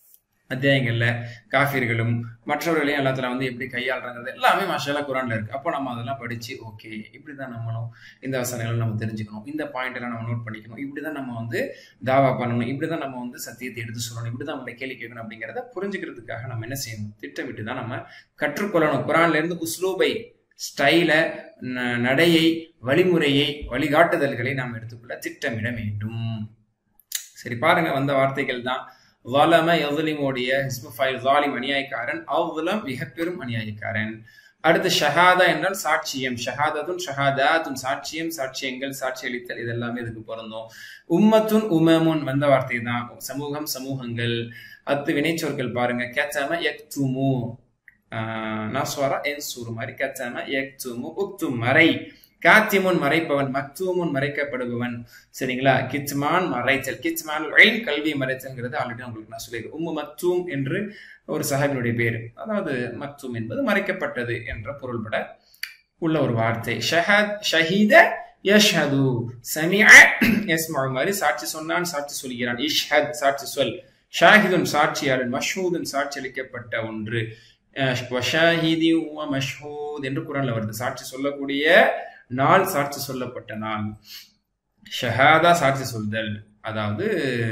[SPEAKER 1] அத்தியாயங்கள்ல காஃபிர்களும் மற்றவர்களையும் எல்லாத்துல வந்து எப்படி கையாளுறாங்கிறது எல்லாமே மாஷாலா குரான்ல இருக்கு அப்போ நம்ம அதெல்லாம் படிச்சு ஓகே இப்படிதான் நம்மளும் இந்த வசனங்களை நம்ம தெரிஞ்சுக்கணும் இந்த பாயிண்ட் எல்லாம் நம்ம நோட் பண்ணிக்கணும் இப்படிதான் நம்ம வந்து தாவா பண்ணணும் இப்படிதான் நம்ம வந்து சத்தியத்தை எடுத்து சொல்லணும் இப்படிதான் அவங்களை கேள்வி கேட்கணும் அப்படிங்கிறத புரிஞ்சுக்கிறதுக்காக நம்ம என்ன செய்யணும் திட்டமிட்டு தான் நம்ம கற்றுக்கொள்ளணும் குரான்ல இருந்து உஸ்லூபை ஸ்டைல நடையை வழிமுறையை வழிகாட்டுதல்களை நாம் எடுத்துக்கொள்ள திட்டமிட வேண்டும் சரி பாருங்க வந்த வார்த்தைகள் தான் வாலம எதுலிமோடைய ஹிஸ்மஃபைல் ஜாலிம் அநியாயக்காரன் அவ்வுலம் மிக பெரும் அநியாயக்காரன் அடுத்து ஷஹாதா என்றால் சாட்சியம் ஷஹாதத்தும் ஷஹாதாத்தும் சாட்சியம் சாட்சியங்கள் சாட்சி அளித்தல் இதெல்லாமே இதுக்கு பொருந்தும் உம்மத்துன் உமமுன் வந்த வார்த்தை தான் சமூகம் சமூகங்கள் அத்து வினைச்சொற்கள் பாருங்க கேச்சாம எக் துமு நாஸ்வரா என் சூறு மாதிரி கேச்சாம எக் துமு உத்து மறை காத்திமுன் மறைப்பவன் மக்தூமுன் மறைக்கப்படுபவன் சரிங்களா கிச்மான் மறைச்சல் கிச்மான் கல்வி மறைச்சல்ங்கிறது ஆல்ரெடி உங்களுக்கு நான் சொல்லியிருக்கேன் உம்மு மக்தூம் என்று ஒரு சஹாபினுடைய பேர் அதாவது மக்தூம் என்பது மறைக்கப்பட்டது என்ற பொருள்பட உள்ள ஒரு வார்த்தை ஷஹத் ஷஹீத யஷ்ஹது சமிஅ யஸ்மஉ மாதிரி சாட்சி சொன்னான் சாட்சி சொல்கிறான் இஷ்ஹத் சாட்சி சொல் ஷாஹிதுன் சாட்சியாளன் மஷ்ஹூதுன் சாட்சி அளிக்கப்பட்ட ஒன்று வஷாஹிதி உவ மஷ்ஹூத் என்று குரல்ல வருது சாட்சி சொல்லக்கூடிய நாள் சாட்சி சொல்லப்பட்ட நாள் ஷஹாதா சாட்சி சொல்தல் அதாவது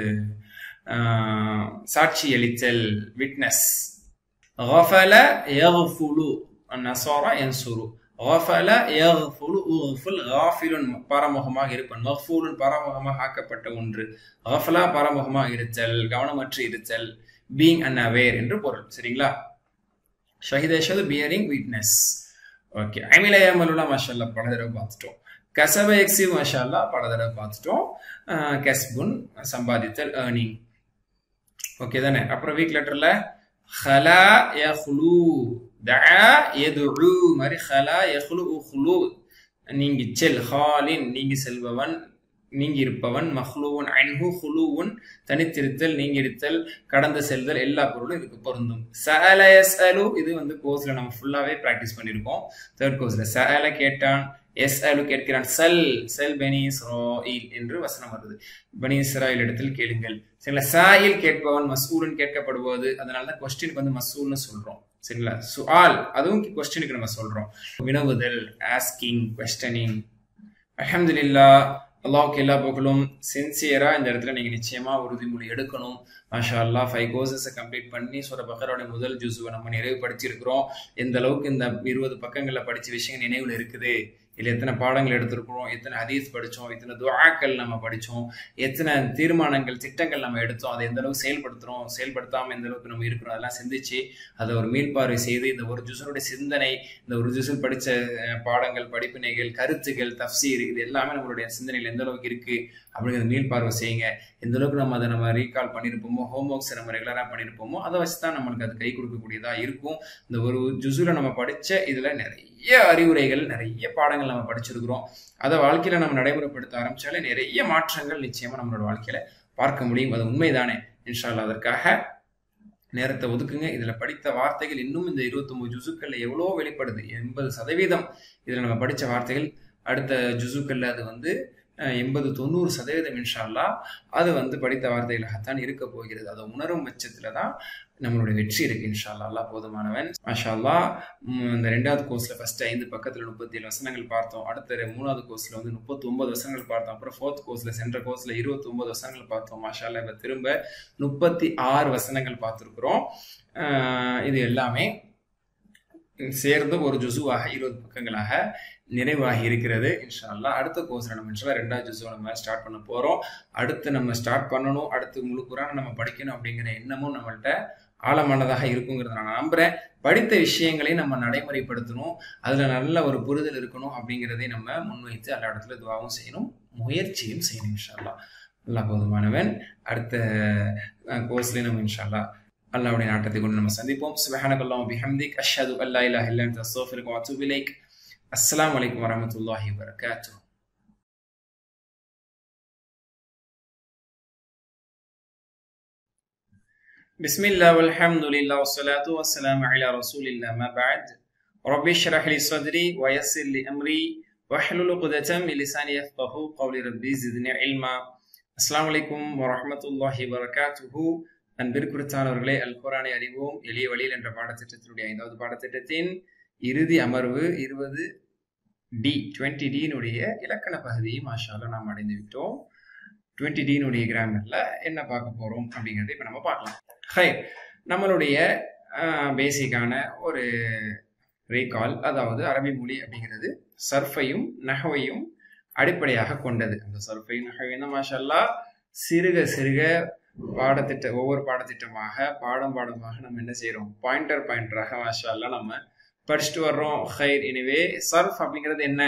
[SPEAKER 1] சாட்சி அளித்தல் விட்னஸ் غفل يغفل النصارى ينصر غفل يغفل اغفل غافل பரமுகமாக இருப்பன் மஃபூலுன் பரமுகமாக ஆக்கப்பட்ட ஒன்று غفலா பரமுகமாக இருத்தல் கவனமற்று இருத்தல் பீங் அன் அவேர் என்று பொருள் சரிங்களா ஷஹிதேஷது பியரிங் விட்னஸ் ஓகே அமில ஏமலுல்லா மாஷல்லா பல தடவை பார்த்துட்டோம் கசப எக்ஸி மாஷல்லா பல தடவை பார்த்துட்டோம் கஸ்புன் சம்பாதித்தல் ஏர்னிங் ஓகே தானே அப்புறம் வீக் லெட்டர்ல ஹலா யஹ்லு தஆ யதுஉ மாதிரி ஹலா யஹ்லு உஹ்லு நீங்கி செல் ஹாலின் நீங்கி செல்பவன் நீங்கி இருப்பவன் மஹ்லூவன் அன்ஹு ஹுலூவன் தனித்திருத்தல் நீங்கிருத்தல் கடந்து செல்தல் எல்லா பொருளும் இதுக்கு பொருந்தும் சஅல யஸ்அலு இது வந்து கோர்ஸ்ல நம்ம ஃபுல்லாவே பிராக்டிஸ் பண்ணிருக்கோம் தேர்ட் கோர்ஸ்ல சஅல கேட்டான் எஸ் அலு கேட்கிறான் செல் செல் பெனி இஸ்ராயில் என்று வசனம் வருது பனி இஸ்ராயில் இடத்தில் கேளுங்கள் சரிங்களா சாயில் கேட்பவன் மசூலன் கேட்கப்படுவது அதனாலதான் கொஸ்டினுக்கு வந்து மசூல்னு சொல்றோம் சரிங்களா சுஆல் அதுவும் கொஸ்டினுக்கு நம்ம சொல்றோம் வினவுதல் ஆஸ்கிங் கொஸ்டனிங் அஹமதுல்லா அல்லாவுக்கு எல்லா புகழும் சின்சியரா இந்த இடத்துல நீங்க நிச்சயமா உறுதிமொழி எடுக்கணும் மாஷா அல்லா ஃபைவ் கோர்சஸை கம்ப்ளீட் பண்ணி சூர பக்கரோட முதல் ஜூஸுவை நம்ம நிறைவு படிச்சிருக்கிறோம் எந்த அளவுக்கு இந்த இருபது பக்கங்கள்ல படிச்ச விஷயங்கள் நினைவுல இருக்குது இல்லை எத்தனை பாடங்கள் எடுத்திருக்கிறோம் எத்தனை ஹதீஸ் படித்தோம் எத்தனை துவாக்கள் நம்ம படித்தோம் எத்தனை தீர்மானங்கள் திட்டங்கள் நம்ம எடுத்தோம் அதை எந்த அளவுக்கு செயல்படுத்துகிறோம் செயல்படுத்தாமல் எந்த அளவுக்கு நம்ம இருக்கிறோம் அதெல்லாம் சிந்திச்சு அதை ஒரு மீள்பார்வை செய்து இந்த ஒரு ஜுசனுடைய சிந்தனை இந்த ஒரு ஜுசல் படித்த பாடங்கள் படிப்பினைகள் கருத்துகள் தப்சீர் இது எல்லாமே நம்மளுடைய சிந்தனையில் எந்த அளவுக்கு இருக்குது அப்படிங்கிறத மீள்பார்வை செய்யுங்க எந்த அளவுக்கு நம்ம அதை நம்ம ரீகால் பண்ணியிருப்போமோ ஹோம் ஒர்க்ஸ் நம்ம ரெகுலராக பண்ணியிருப்போமோ அதை வச்சு தான் நம்மளுக்கு அது கை கொடுக்கக்கூடியதாக இருக்கும் இந்த ஒரு ஜுசுல நம்ம படித்த இதில் நிறைய அறிவுரைகள் நிறைய பாடங்கள் நம்ம படிச்சிருக்கிறோம் அதை வாழ்க்கையில நம்ம நடைமுறைப்படுத்த ஆரம்பிச்சாலே நிறைய மாற்றங்கள் நிச்சயமா நம்மளோட வாழ்க்கையில பார்க்க முடியும் அது உண்மைதானே இன்ஷால்லா அதற்காக நேரத்தை ஒதுக்குங்க இதுல படித்த வார்த்தைகள் இன்னும் இந்த இருபத்தி ஒன்பது ஜுசுக்கள்ல எவ்வளோ வெளிப்படுது எண்பது சதவீதம் இதுல நம்ம படிச்ச வார்த்தைகள் அடுத்த ஜுசுக்கள்ல அது வந்து எண்பது தொண்ணூறு சதவீதம் இன்ஷால்லா அது வந்து படித்த வார்த்தைகளாகத்தான் இருக்க போகிறது அதை உணரும் பட்சத்துல தான் நம்மளுடைய வெற்றி இருக்கு இன்ஷால்லா அல்லா போதுமானவன் மாஷால்லா இந்த ரெண்டாவது கோர்ஸ்ல ஃபர்ஸ்ட் ஐந்து பக்கத்துல முப்பத்தி ஏழு வசனங்கள் பார்த்தோம் அடுத்த மூணாவது கோர்ஸ்ல வந்து முப்பத்தி ஒன்பது வசனங்கள் பார்த்தோம் அப்புறம் ஃபோர்த் கோர்ஸ்ல சென்ற கோர்ஸ்ல இருபத்தி ஒன்பது வசனங்கள் பார்த்தோம் மாஷால்லா இப்ப திரும்ப முப்பத்தி ஆறு வசனங்கள் பார்த்துருக்குறோம் இது எல்லாமே சேர்ந்து ஒரு ஜுசுவாக இருபது பக்கங்களாக நிறைவாகி இருக்கிறது இன்ஷால்லா அடுத்த கோர்ஸ்ல நம்ம இன்ஷால்லா ரெண்டாவது ஜுசுவை நம்ம ஸ்டார்ட் பண்ண போறோம் அடுத்து நம்ம ஸ்டார்ட் பண்ணணும் அடுத்து முழு குரான நம்ம படிக்கணும் அப்படிங்கிற எண்ணமும் நம்மள்ட்ட ஆழமானதாக இருக்குங்கிறத நான் நம்புறேன் படித்த விஷயங்களையும் நம்ம நடைமுறைப்படுத்தணும் அதுல நல்ல ஒரு புரிதல் இருக்கணும் அப்படிங்கிறதை நம்ம முன்வைத்து எல்லா இடத்துல துவாவும் செய்யணும் முயற்சியும் செய்யணும் இன்ஷால்லா அல்லா போதுமானவன் அடுத்த கோர்ஸ்லயும் நம்ம இன்ஷால்லா அல்லாவுடைய நாட்டத்தை கொண்டு நம்ம சந்திப்போம் சுபஹானகல்லாம் பிஹம்திக் அஷ்ஹது அல்லா இலாஹ இல்லா அன்த அஸ்தக்ஃபிருக வ அத்தூபு இலைக் அஸ்ஸலாமு அலைக்கும் வரஹ்மத்துல்லாஹி வபரகாத்துஹு بسم الله والحمد لله والصلاة والسلام على رسول الله ما بعد رب اشرح لي صدري ويسر لي أمري واحلل عقدة من لساني يفقه قولي ربي زدني علما السلام عليكم ورحمة الله وبركاته அன்பிற்குறித்தானவர்களே அல் குரானை அறிவோம் எளிய வழியில் என்ற பாடத்திட்டத்தினுடைய ஐந்தாவது பாடத்திட்டத்தின் இறுதி அமர்வு இருபது டி டுவெண்ட்டி டினுடைய இலக்கண பகுதியை மாஷால நாம் அடைந்து விட்டோம் டுவெண்ட்டி டினுடைய கிராமர்ல என்ன பார்க்க போறோம் அப்படிங்கறத இப்ப நம்ம பார்க்கலாம் ஹை நம்மளுடைய பேசிக்கான ஒரு ரீகால் அதாவது அரபி மொழி அப்படிங்கிறது சர்ஃபையும் நகவையும் அடிப்படையாக கொண்டது அந்த சர்ஃபையும் நகவையும் தான் மாஷல்லா சிறுக சிறுக பாடத்திட்ட ஒவ்வொரு பாடத்திட்டமாக பாடம் பாடமாக நம்ம என்ன செய்யறோம் பாயிண்டர் பாயிண்டராக மாஷல்லா நம்ம படிச்சுட்டு வர்றோம் ஹைர் எனவே சர்ஃப் அப்படிங்கிறது என்ன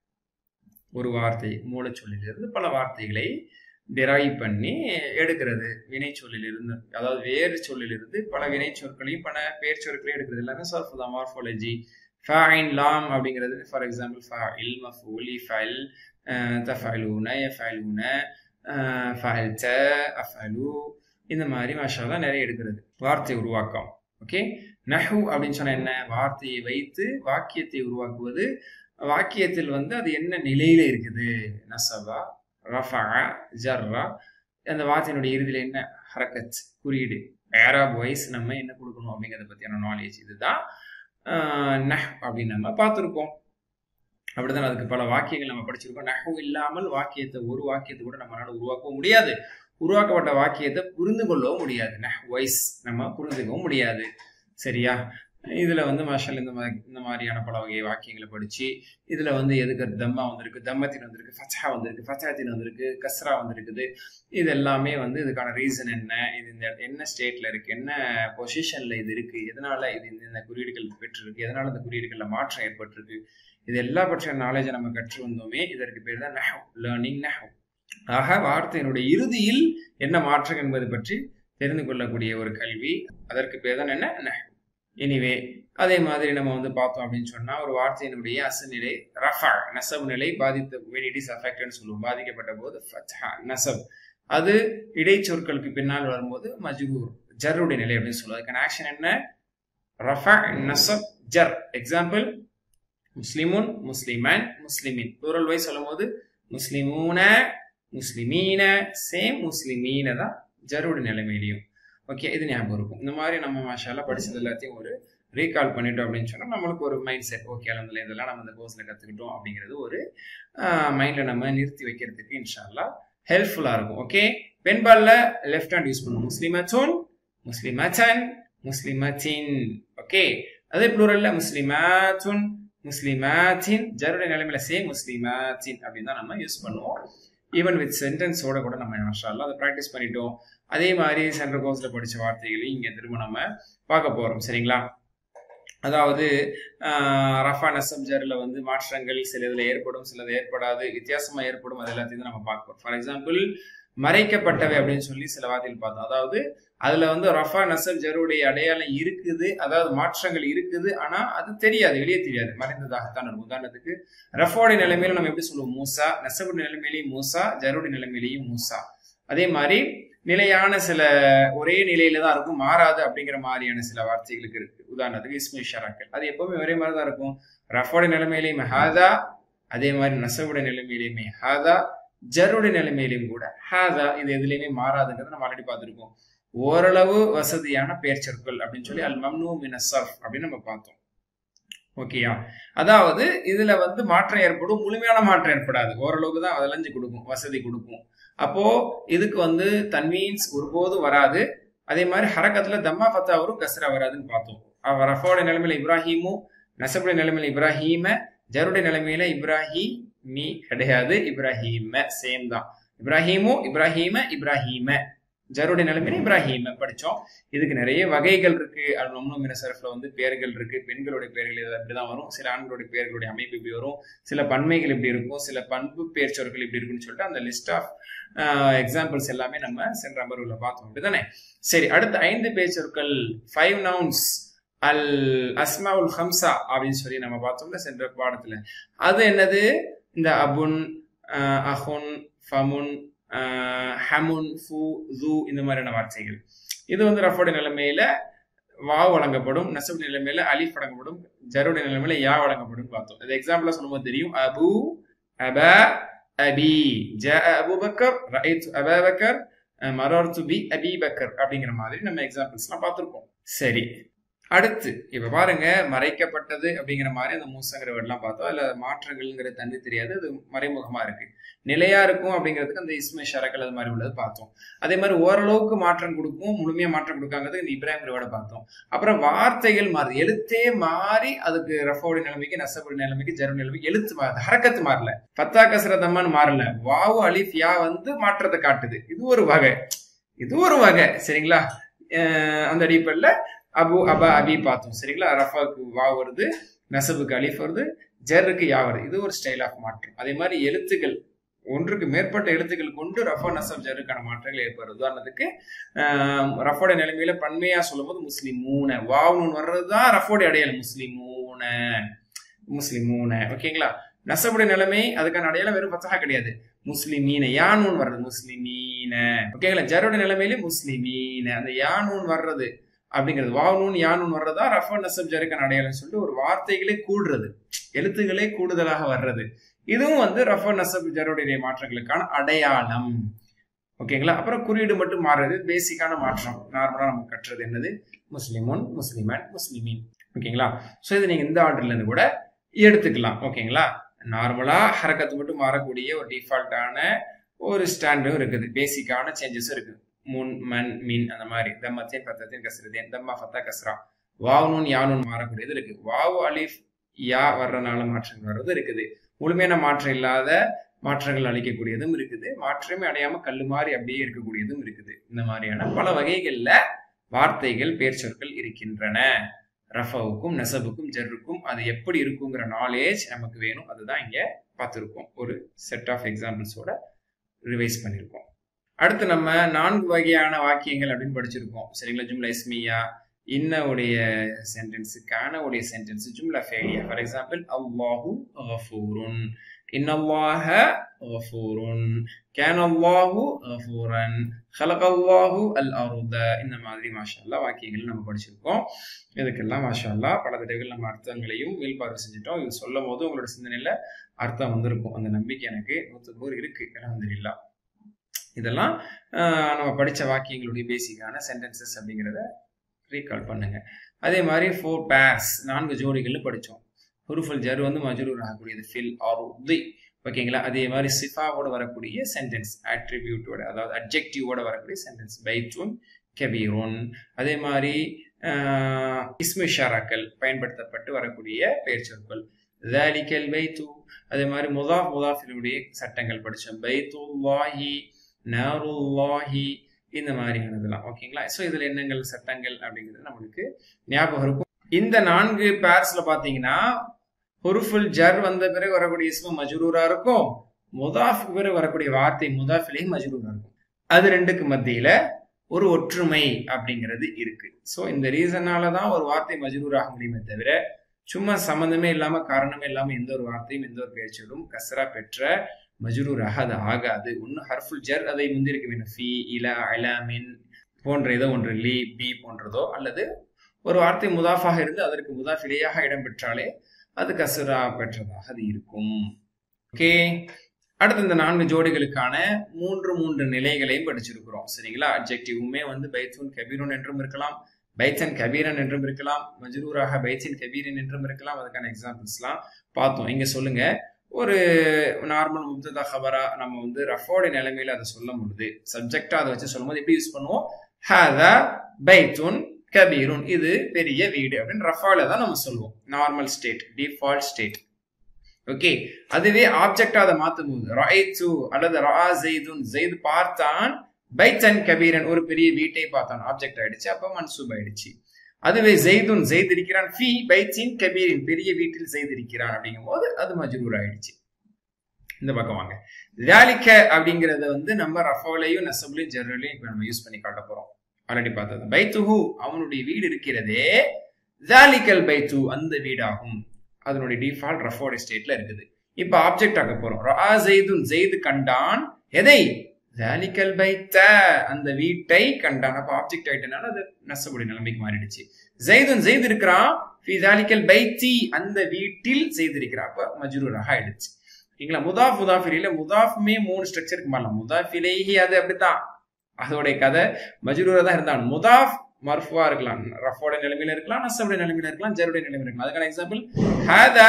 [SPEAKER 1] ஒரு வார்த்தை மூலச்சொல்லிலிருந்து பல வார்த்தைகளை டிரைவ் பண்ணி எடுக்கிறது வினை சொல்லிலிருந்து அதாவது வேறு சொல்லிலிருந்து பல வினை சொற்களையும் பல பேர் சொற்களையும் எடுக்கிறது எல்லாமே சர்ஃப் தான் மார்ஃபாலஜி ஃபைன் லாம் அப்படிங்கிறது ஃபார் எக்ஸாம்பிள் ஃபைல் மஃபூலி ஃபைல் தஃபலூன எஃபலூன ஃபைல்ட அஃபலு இந்த மாதிரி மஷாலா நிறைய எடுக்கிறது வார்த்தை உருவாக்கம் ஓகே நஹு அப்படின்னு சொன்ன என்ன வார்த்தையை வைத்து வாக்கியத்தை உருவாக்குவது வாக்கியத்தில் வந்து அது என்ன நிலையில இருக்குது நசபா ரஃபா ஜர்ரா அந்த வார்த்தையினுடைய இறுதியில் என்ன ஹரக்கத் குறியீடு ஏராப் வைஸ் நம்ம என்ன கொடுக்கணும் அப்படிங்கிறத பற்றியான நாலேஜ் இதுதான் நஹ் அப்படின்னு நம்ம பார்த்துருக்கோம் அப்படிதான் அதுக்கு பல வாக்கியங்கள் நம்ம படிச்சிருக்கோம் நஹு இல்லாமல் வாக்கியத்தை ஒரு வாக்கியத்தை கூட நம்மளால உருவாக்க முடியாது உருவாக்கப்பட்ட வாக்கியத்தை புரிந்து கொள்ளவும் முடியாது நஹ் வைஸ் நம்ம புரிந்துக்கவும் முடியாது சரியா இதுல வந்து மாஷல் இந்த மாதிரி இந்த மாதிரியான பல வகை வாக்கியங்களை படிச்சு இதுல வந்து எதுக்கு தம்மா வந்திருக்கு தம்மத்தின் வந்திருக்கு ஃபச்சா வந்திருக்கு ஃபச்சாத்தின் வந்திருக்கு கஸ்ரா வந்திருக்குது இது எல்லாமே வந்து இதுக்கான ரீசன் என்ன இது இந்த என்ன ஸ்டேட்ல இருக்கு என்ன பொசிஷன்ல இது இருக்கு எதனால இது இந்த குறியீடுகள் பெற்றிருக்கு எதனால இந்த குறியீடுகள்ல மாற்றம் ஏற்பட்டிருக்கு இது எல்லா பற்றிய நாலேஜை நம்ம கற்று வந்தோமே இதற்கு பேர் தான் நஹவ் லேர்னிங் நஹவ் ஆக வார்த்தையினுடைய இறுதியில் என்ன மாற்றம் என்பது பற்றி தெரிந்து கொள்ளக்கூடிய ஒரு கல்வி அதற்கு பேர் தான் என்ன நஹவ் எனிவே அதே மாதிரி நம்ம வந்து பார்த்தோம் அப்படின்னு சொன்னா ஒரு வார்த்தையினுடைய அசநிலை ரஃபா நசப் நிலை பாதித்த when it is affected சொல்லுவோம் பாதிக்கப்பட்ட போது ஃபத்ஹா நசப் அது இடைச்சொற்களுக்கு பின்னால் வரும்போது மஜ்ரூர் ஜர்ருடைய நிலை அப்படின்னு சொல்லுவோம் அதுக்கான ஆக்ஷன் என்ன ரஃபா நசப் ஜர் எக்ஸாம்பிள் முஸ்லிமுன் முஸ்லிமன் முஸ்லிமின் ப்ளூரல் வைஸ் சொல்லும் போது முஸ்லிமூன முஸ்லிமீன சேம் முஸ்லிமீன தான் ஜருடைய நிலைமையிலையும் ஓகே இது ஞாபகம் இருக்கும் இந்த மாதிரி நம்ம மாஷால படிச்சது எல்லாத்தையும் ஒரு ரீகால் பண்ணிட்டோம் அப்படின்னு சொன்னா நம்மளுக்கு ஒரு மைண்ட் செட் ஓகே அலமதுல இதெல்லாம் நம்ம இந்த கோர்ஸ்ல கத்துக்கிட்டோம் அப்படிங்கிறது ஒரு மைண்ட்ல நம்ம நிறுத்தி வைக்கிறதுக்கு இன்ஷால்லா ஹெல்ப்ஃபுல்லா இருக்கும் ஓகே பெண்பால்ல லெஃப்ட் ஹேண்ட் யூஸ் பண்ணுவோம் முஸ்லிமத்துன் முஸ்லிமச்சன் முஸ்லிமத்தின் ஓகே அதே ப்ளூரல்ல முஸ்லிமாத்துன் முஸ்லிமாத்தின் ஜருடைய நிலைமையில சே முஸ்லிமாத்தின் அப்படின்னு தான் நம்ம யூஸ் பண்ணுவோம் ஈவன் வித் சென்டென்ஸோட கூட நம்ம மாஷால்லா அதை ப்ராக்டிஸ் பண்ணிட்டோம் அதே மாதிரி சென்ட்ரல் கோர்ஸ்ல படிச்ச வார்த்தைகளையும் இங்க திரும்ப நம்ம பார்க்க போறோம் சரிங்களா அதாவது ரஃபா நசம் ஜர்ல வந்து மாற்றங்கள் சில இதுல ஏற்படும் சிலது ஏற்படாது வித்தியாசமா ஏற்படும் அது எல்லாத்தையும் நம்ம பார்ப்போம் ஃபார் எக்ஸாம்பிள் மறைக்கப்பட்டவை அப்படின்னு சொல்லி சில வார்த்தைகள் பார்த்தோம் அதாவது அதுல வந்து ரஃபா நசப் ஜருடைய அடையாளம் இருக்குது அதாவது மாற்றங்கள் இருக்குது ஆனா அது தெரியாது வெளியே தெரியாது மறைந்ததாகத்தான் இருக்கும் உதாரணத்துக்கு ரஃபோடைய நிலைமையில நம்ம எப்படி சொல்லுவோம் மூசா நசபுடைய நிலைமையிலையும் மூசா ஜருடைய நிலைமையிலையும் மூசா அதே மாதிரி நிலையான சில ஒரே நிலையில தான் இருக்கும் மாறாது அப்படிங்கிற மாதிரியான சில வார்த்தைகளுக்கு இருக்கு உதாரணத்துக்கு இஸ்மி ஷராக்கள் அது எப்பவுமே ஒரே மாதிரி தான் இருக்கும் ரஃபோடைய நிலைமையிலையும் ஹாதா அதே மாதிரி நசவுடைய நிலைமையிலையுமே ஹாதா ஜருடைய நிலைமையிலையும் கூட ஹாதா இது எதுலையுமே மாறாதுங்கிறத நம்ம ஆல்ரெடி பார்த்துருக்கோம் ஓரளவு வசதியான பெயர் சொற்கள் அப்படின்னு சொல்லி அல் மம்னூ மின சர்ஃப் அப்படின்னு நம்ம பார்த்தோம் ஓகேயா அதாவது இதுல வந்து மாற்றம் ஏற்படும் முழுமையான மாற்றம் ஏற்படாது ஓரளவுக்கு தான் அதெல்லாம் கொடுக்கும் வசதி கொடுக்கும் அப்போ இதுக்கு வந்து தன்மீன்ஸ் ஒருபோதும் வராது அதே மாதிரி ஹரக்கத்துல தம்மா ஃபத்தா வரும் கஸ்ரா வராதுன்னு பார்த்தோம் அவர் ரஃபோட நிலைமையில இப்ராஹிமும் நசபுடைய நிலைமையில இப்ராஹீம ஜருடைய நிலைமையில இப்ராஹி மீ கிடையாது இப்ராஹீம சேம் தான் இப்ராஹிமு இப்ராஹீம இப்ராஹீம ஜருடைய நிலைமையில இப்ராஹிம் படிச்சோம் இதுக்கு நிறைய வகைகள் இருக்கு அது சரஃப்ல வந்து பெயர்கள் இருக்கு பெண்களுடைய பெயர்கள் இது அப்படிதான் வரும் சில ஆண்களுடைய பெயர்களுடைய அமைப்பு இப்படி வரும் சில பன்மைகள் இப்படி இருக்கும் சில பண்பு பெயர் சொற்கள் இப்படி இருக்குன்னு சொல்லிட்டு அந்த லிஸ்ட் ஆஃப் எக்ஸாம்பிள்ஸ் எல்லாமே நம்ம சென்ற அமர்வுல பார்த்தோம் அப்படிதானே சரி அடுத்த ஐந்து பேர் சொற்கள் ஃபைவ் நவுன்ஸ் அல் அஸ்மாவுல் ஹம்சா அப்படின்னு சொல்லி நம்ம பார்த்தோம்ல சென்ற பாடத்துல அது என்னது இந்த அபுன் அஹுன் ஃபமுன் ஹமுன் ஃபு ஜூ இந்த மாதிரியான வார்த்தைகள் இது வந்து ரஃபோட நிலைமையில வா வழங்கப்படும் நசப் நிலைமையில அலிஃப் வழங்கப்படும் ஜருடைய நிலைமையில யா வழங்கப்படும் பார்த்தோம் இது எக்ஸாம்பிளா சொல்லும்போது தெரியும் அபு அப அபி ஜ அபு பக்கர் ரைத் அபா பக்கர் மரோர் டு பி அபி பக்கர் அப்படிங்கிற மாதிரி நம்ம எக்ஸாம்பிள்ஸ்லாம் பார்த்துருக்கோம் சரி அடுத்து இப்ப பாருங்க மறைக்கப்பட்டது அப்படிங்கிற மாதிரி அந்த மூசங்கிற வேர்ட்லாம் பார்த்தோம் அதுல மாற்றங்கள்ங்கிற தண்ணி தெரியாது அது மறைமுகமா இருக்கு நிலையா இருக்கும் அப்படிங்கிறதுக்கு அந்த இஸ்மே ஷரக்கல் அது மாதிரி உள்ளது பார்த்தோம் அதே மாதிரி ஓரளவுக்கு மாற்றம் கொடுக்கும் முழுமையா மாற்றம் கொடுக்காங்கிறது இந்த இப்ராஹிம் வேர்டை பார்த்தோம் அப்புறம் வார்த்தைகள் மாறுது எழுத்தே மாறி அதுக்கு ரஃபோடி நிலைமைக்கு நசபுடி நிலைமைக்கு ஜெரு நிலைமைக்கு எழுத்து மாறுது ஹரக்கத்து மாறல பத்தா கசரதம்மான்னு மாறல வாவு அலிஃப் யா வந்து மாற்றத்தை காட்டுது இது ஒரு வகை இது ஒரு வகை சரிங்களா அந்த அடிப்படையில் அபு அபா அபி பார்த்தோம் சரிங்களா ரஃபாவுக்கு வா வருது நசபுக்கு அலிஃப் வருது ஜருக்கு யா வருது இது ஒரு ஸ்டைல் ஆஃப் மாற்றம் அதே மாதிரி எழுத்துக்கள் ஒன்றுக்கு மேற்பட்ட எழுத்துக்கள் கொண்டு ரஃபா நசப் ஜருக்கான மாற்றங்கள் ஏற்படுது உதாரணத்துக்கு ரஃபோட நிலைமையில பன்மையா சொல்லும் போது முஸ்லிம் மூணு வாவுன்னு வர்றதுதான் ரஃபோட அடையாளம் முஸ்லிம் மூணு முஸ்லிம் மூணு ஓகேங்களா நசபுடைய நிலைமை அதுக்கான அடையாளம் வெறும் பத்தகா கிடையாது முஸ்லிமீன யானூன் வர்றது முஸ்லிமீன ஓகேங்களா ஜரோட நிலைமையில முஸ்லிமீன அந்த யானூன் வர்றது அப்படிங்கிறது வானூன் யானூன் வர்றதா ரஃபா நசப் ஜருக்கான அடையாளம் சொல்லிட்டு ஒரு வார்த்தைகளே கூடுறது எழுத்துகளே கூடுதலாக வர்றது இதுவும் வந்து ரஃபா நசப் ஜருடைய மாற்றங்களுக்கான அடையாளம் ஓகேங்களா அப்புறம் குறியீடு மட்டும் மாறுறது பேசிக்கான மாற்றம் நார்மலா நம்ம கட்டுறது என்னது முஸ்லிமுன் முஸ்லிமன் முஸ்லிமீன் ஓகேங்களா ஸோ இது நீங்க இந்த ஆர்டர்ல இருந்து கூட எடுத்துக்கலாம் ஓகேங்களா நார்மலா ஹரக்கத்து மட்டும் மாறக்கூடிய ஒரு டிஃபால்ட்டான ஒரு ஸ்டாண்டும் இருக்குது பேசிக்கான சேஞ்சஸும் இருக்குது முன் மன் மின் அந்த மாதிரி தம்மத்தின் பத்தத்தின் கசரதேன் தம்மா ஃபத்தா கஸ்ரா வாவுனூன் யானூன் மாறக்கூடியது இருக்கு வாவு அலிஃப் யா வர்றனால மாற்றங்கள் வர்றது இருக்குது முழுமையான மாற்றம் இல்லாத மாற்றங்கள் அளிக்கக்கூடியதும் இருக்குது மாற்றமே அடையாம கல்லு மாதிரி அப்படியே இருக்கக்கூடியதும் இருக்குது இந்த மாதிரியான பல வகைகள்ல வார்த்தைகள் பேர் சொற்கள் இருக்கின்றன ரஃபாவுக்கும் நெசபுக்கும் ஜெர்ருக்கும் அது எப்படி இருக்குங்கிற நாலேஜ் நமக்கு வேணும் அதுதான் இங்க பார்த்துருக்கோம் ஒரு செட் ஆஃப் எக்ஸாம்பிள்ஸோட ரிவைஸ் பண்ணியிருக்கோம் அடுத்து நம்ம நான்கு வகையான வாக்கியங்கள் அப்படின்னு படிச்சிருக்கோம் சரிங்களா ஜும்லா இஸ்மியா இன்னவுடைய சென்டென்ஸ் கானவுடைய சென்டென்ஸ் ஜும்லா ஃபேலியா ஃபார் எக்ஸாம்பிள் அல்லாஹு கஃபூருன் இன்னல்லாஹ கஃபூருன் கேன் அல்லாஹு கஃபூரன் خلق அல்லாஹு அல் அருத இந்த மாதிரி மாஷா அல்லா வாக்கியங்கள் நம்ம படிச்சிருக்கோம் இதுக்கெல்லாம் மாஷா அல்லா பல தடவைகள் நம்ம அர்த்தங்களையும் மேல்பார்வை செஞ்சுட்டோம் இது சொல்லும் போது உங்களோட சிந்தனையில அர்த்தம் வந்திருக்கும் அந்த நம்பிக்கை எனக்கு நூற்றுக்கு நூறு இருக்கு அலமதுல்லா இதெல்லாம் நம்ம படித்த வாக்கியங்களுடைய பேசிக்கான சென்டென்சஸ் அப்படிங்கிறத ரீகால் பண்ணுங்க அதே மாதிரி ஃபோர் பேர்ஸ் நான்கு ஜோடிகள்னு படித்தோம் ஹுருஃபுல் ஜர் வந்து மஜரூர் ஆகக்கூடியது ஃபில் ஆர் உதி ஓகேங்களா அதே மாதிரி சிஃபாவோட வரக்கூடிய சென்டென்ஸ் ஆட்ரிபியூட்டோட அதாவது அப்ஜெக்டிவோட வரக்கூடிய சென்டென்ஸ் பைத்துன் கபீரோன் அதே மாதிரி இஸ்மி ஷாராக்கள் பயன்படுத்தப்பட்டு வரக்கூடிய பெயர் சொற்கள் தாலிக்கல் பைத்து அதே மாதிரி முதாஃப் முதாஃபினுடைய சட்டங்கள் படித்தோம் பைத்துல்லாஹி நாருல்லாஹி இந்த மாதிரியானதெல்லாம் ஓகேங்களா ஸோ இதில் என்னங்கள் சட்டங்கள் அப்படிங்கிறது நம்மளுக்கு ஞாபகம் இருக்கும் இந்த நான்கு பேர்ஸ்ல பார்த்தீங்கன்னா ஹுருஃபுல் ஜர் வந்த பிறகு வரக்கூடிய இஸ்ம மஜ்ரூரா இருக்கும் முதாஃப் பிறகு வரக்கூடிய வார்த்தை முதாஃபிலேயும் மஜ்ரூரா இருக்கும் அது ரெண்டுக்கு மத்தியில ஒரு ஒற்றுமை அப்படிங்கிறது இருக்கு ஸோ இந்த ரீசனால தான் ஒரு வார்த்தை மஜ்ரூர் ஆக முடியுமே தவிர சும்மா சம்மந்தமே இல்லாம காரணமே இல்லாம எந்த ஒரு வார்த்தையும் எந்த ஒரு பேச்சலும் கசரா பெற்ற மஜ்ரூராக அது ஆகாது ஒன்று ஹர்ஃபுல் ஜர் அதை முந்திருக்க வேண்டும் ஃபி இலா அலா மின் போன்ற ஏதோ ஒன்று லீ பி போன்றதோ அல்லது ஒரு வார்த்தை முதாஃபாக இருந்து அதற்கு முதாஃபிலேயாக இடம்பெற்றாலே அது கசுரா பெற்றதாக அது இருக்கும் ஓகே அடுத்து இந்த நான்கு ஜோடிகளுக்கான மூன்று மூன்று நிலைகளையும் படிச்சிருக்கிறோம் சரிங்களா அப்ஜெக்டிவுமே வந்து பைத்துன் கபீரன் என்றும் இருக்கலாம் பைத்தன் கபீரன் என்றும் இருக்கலாம் மஜ்ரூராக பைத்தின் கபீரன் என்றும் இருக்கலாம் அதுக்கான எக்ஸாம்பிள்ஸ்லாம் பார்த்தோம் இங்க சொல்லுங்க ஒரு நார்மல் முப்ததா ஹபரா நம்ம வந்து ரஃபோட நிலைமையில அதை சொல்லும் பொழுது சப்ஜெக்டா அதை வச்சு சொல்லும் போது எப்படி யூஸ் பண்ணுவோம் ஹாதா பைத்துன் கபீருன் இது பெரிய வீடு அப்படின்னு ரஃபால தான் நம்ம சொல்லுவோம் normal state default state okay அதுவே ஆப்ஜெக்டா அதை மாத்தும் போது ராய்து அல்லது ரா ஜெய்துன் ஜெயித் பார்த்தான் பைத்தன் கபீரன் ஒரு பெரிய வீட்டை பார்த்தான் ஆப்ஜெக்ட் ஆயிடுச்சு அப்ப மன்சூப் ஆயிடுச்சு அதுவே ஜெய்துன் ஜெயித் இருக்கிறான் ஃபி பைத்தின் கபீரின் பெரிய வீட்டில் ஜெயித் இருக்கிறான் அப்படிங்கும் போது அது மஜ்ரூர் ஆயிடுச்சு இந்த பக்கம் வாங்க ஜாலிக்க அப்படிங்கறத வந்து நம்ம ரஃபோலையும் நசபுலையும் ஜெர்ரலையும் இப்ப நம்ம யூஸ் பண்ணி காட்ட போறோம் ஆல்ரெடி பார்த்தது பைத்துஹு அவனுடைய வீடு இருக்கிறதே ஜாலிக்கல் பைத்து அந்த வீடாகும் அதனுடைய டிஃபால்ட் ரஃபோட ஸ்டேட்ல இருக்குது இப்ப ஆப்ஜெக்ட் ஆக போறோம் ரா ஜெய்துன் ஜெயிது கண்டான் எதை ஜாலிக்கல் பைத்த அந்த வீட்டை கண்டான் அப்ப ஆப்ஜெக்ட் ஆயிட்டனால அது நசபுடைய நிலைமைக்கு மாறிடுச்சு ஜெய்துன் ஜெயித் இருக்கிறான் ஃபி ஜாலிக்கல் பைத்தி அந்த வீட்டில் செய்திருக்கிறான் அப்ப மஜ்ரூராக ஆயிடுச்சு ஓகேங்களா முதாஃப் முதாஃபிரியில முதாஃப்மே மூணு ஸ்ட்ரக்சருக்கு மாறலாம் முதாஃபிலேஹி அது அப்படித்தான் அதோடைய கதை மஜ்ரூரா தான் இருந்தான் முதாஃப் மர்ஃபுவா இருக்கலாம் ரஃபோட நிலைமையில இருக்கலாம் நசபுடைய நிலைமையில இருக்கலாம் ஜருடைய நிலைமையில இருக்கலாம் அதுக்கான எக்ஸாம்பிள் ஹாதா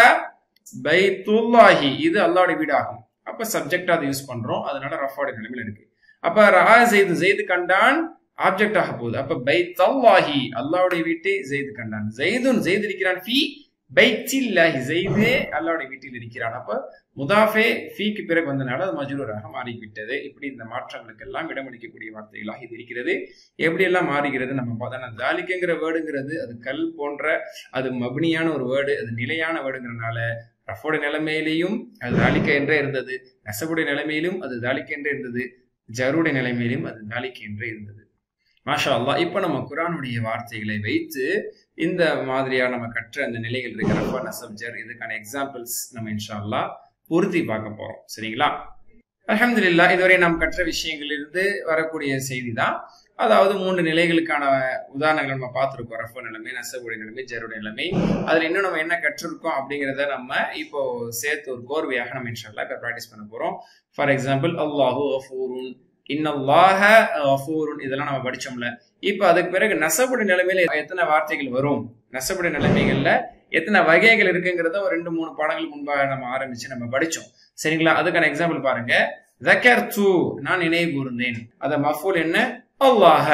[SPEAKER 1] பைத்துல்லாஹி இது அல்லாவுடைய வீடு ஆகும் அப்ப சப்ஜெக்டா அதை யூஸ் பண்றோம் அதனால ரஃபோட நிலைமையில இருக்கு அப்ப ரா ஜெய்து ஜெய்து கண்டான் ஆப்ஜெக்ட் ஆக போகுது அப்ப பைத்தல்லாஹி அல்லாவுடைய வீட்டை ஜெய்து கண்டான் ஜெய்துன் ஜெய்து இருக்கிறான் ஃபி பைத்தில்லாஹி ஜெய்தே அல்லாவுடைய வீட்டில் இருக்கிறான் அப்ப முதாஃபே ஃபீக்கு பிறகு வந்தனால அது மஜ்ரூராக மாறிவிட்டது இப்படி இந்த மாற்றங்களுக்கு எல்லாம் இடமளிக்கக்கூடிய வார்த்தைகளாக இது இருக்கிறது எப்படி எல்லாம் மாறுகிறது நம்ம பார்த்தோம்னா தாலிக்குங்கிற வேர்டுங்கிறது அது கல் போன்ற அது மபினியான ஒரு வேர்டு அது நிலையான வேர்டுங்கிறனால ரஃபோட நிலைமையிலையும் அது தாலிக்க என்றே இருந்தது நசபுடைய நிலைமையிலும் அது தாலிக்க என்றே இருந்தது ஜருடைய நிலைமையிலும் அது தாலிக்க என்றே இருந்தது மாஷா அல்லா இப்போ நம்ம குரானுடைய வார்த்தைகளை வைத்து இந்த மாதிரியா நம்ம கற்ற அந்த நிலைகள் இருக்கிற ரஃபா நசப் ஜர் இதுக்கான எக்ஸாம்பிள்ஸ் நம்ம இன்ஷா அல்லா பொருத்தி பார்க்க போறோம் சரிங்களா அலமதுல்லா இதுவரை நாம் கற்ற விஷயங்களிலிருந்து வரக்கூடிய செய்தி தான் அதாவது மூன்று நிலைகளுக்கான உதாரணங்கள் நம்ம பார்த்துருக்கோம் ரஃபோ நிலைமை நசபுடைய நிலைமை ஜருடைய நிலைமை அதுல இன்னும் நம்ம என்ன கற்றிருக்கோம் அப்படிங்கிறத நம்ம இப்போ சேர்த்து ஒரு கோர்வையாக நம்ம இன்ஷால்லா இப்போ ப்ராக்டிஸ் பண்ண போறோம் ஃபார் எக்ஸாம்பிள் அல்லாஹூ அஃபூருன் இன்னல்லாஹ அஃபூருன் இதெல்லாம் நம்ம படிச்சோம்ல இப்போ அதுக்கு பிறகு நசபுடைய நிலைமையில எத்தனை வார்த்தைகள் வரும் நசபுடைய நிலைமைகள்ல எத்தனை வகைகள் இருக்குங்கிறத ஒரு ரெண்டு மூணு பாடங்கள் முன்பாக நம்ம ஆரம்பிச்சு நம்ம படிச்சோம் சரிங்களா அதுக்கான எக்ஸாம்பிள் பாருங்க ஜக்கர் தூ நான் நினைவு கூர்ந்தேன் அத மஃபூல் என்ன அல்லாஹ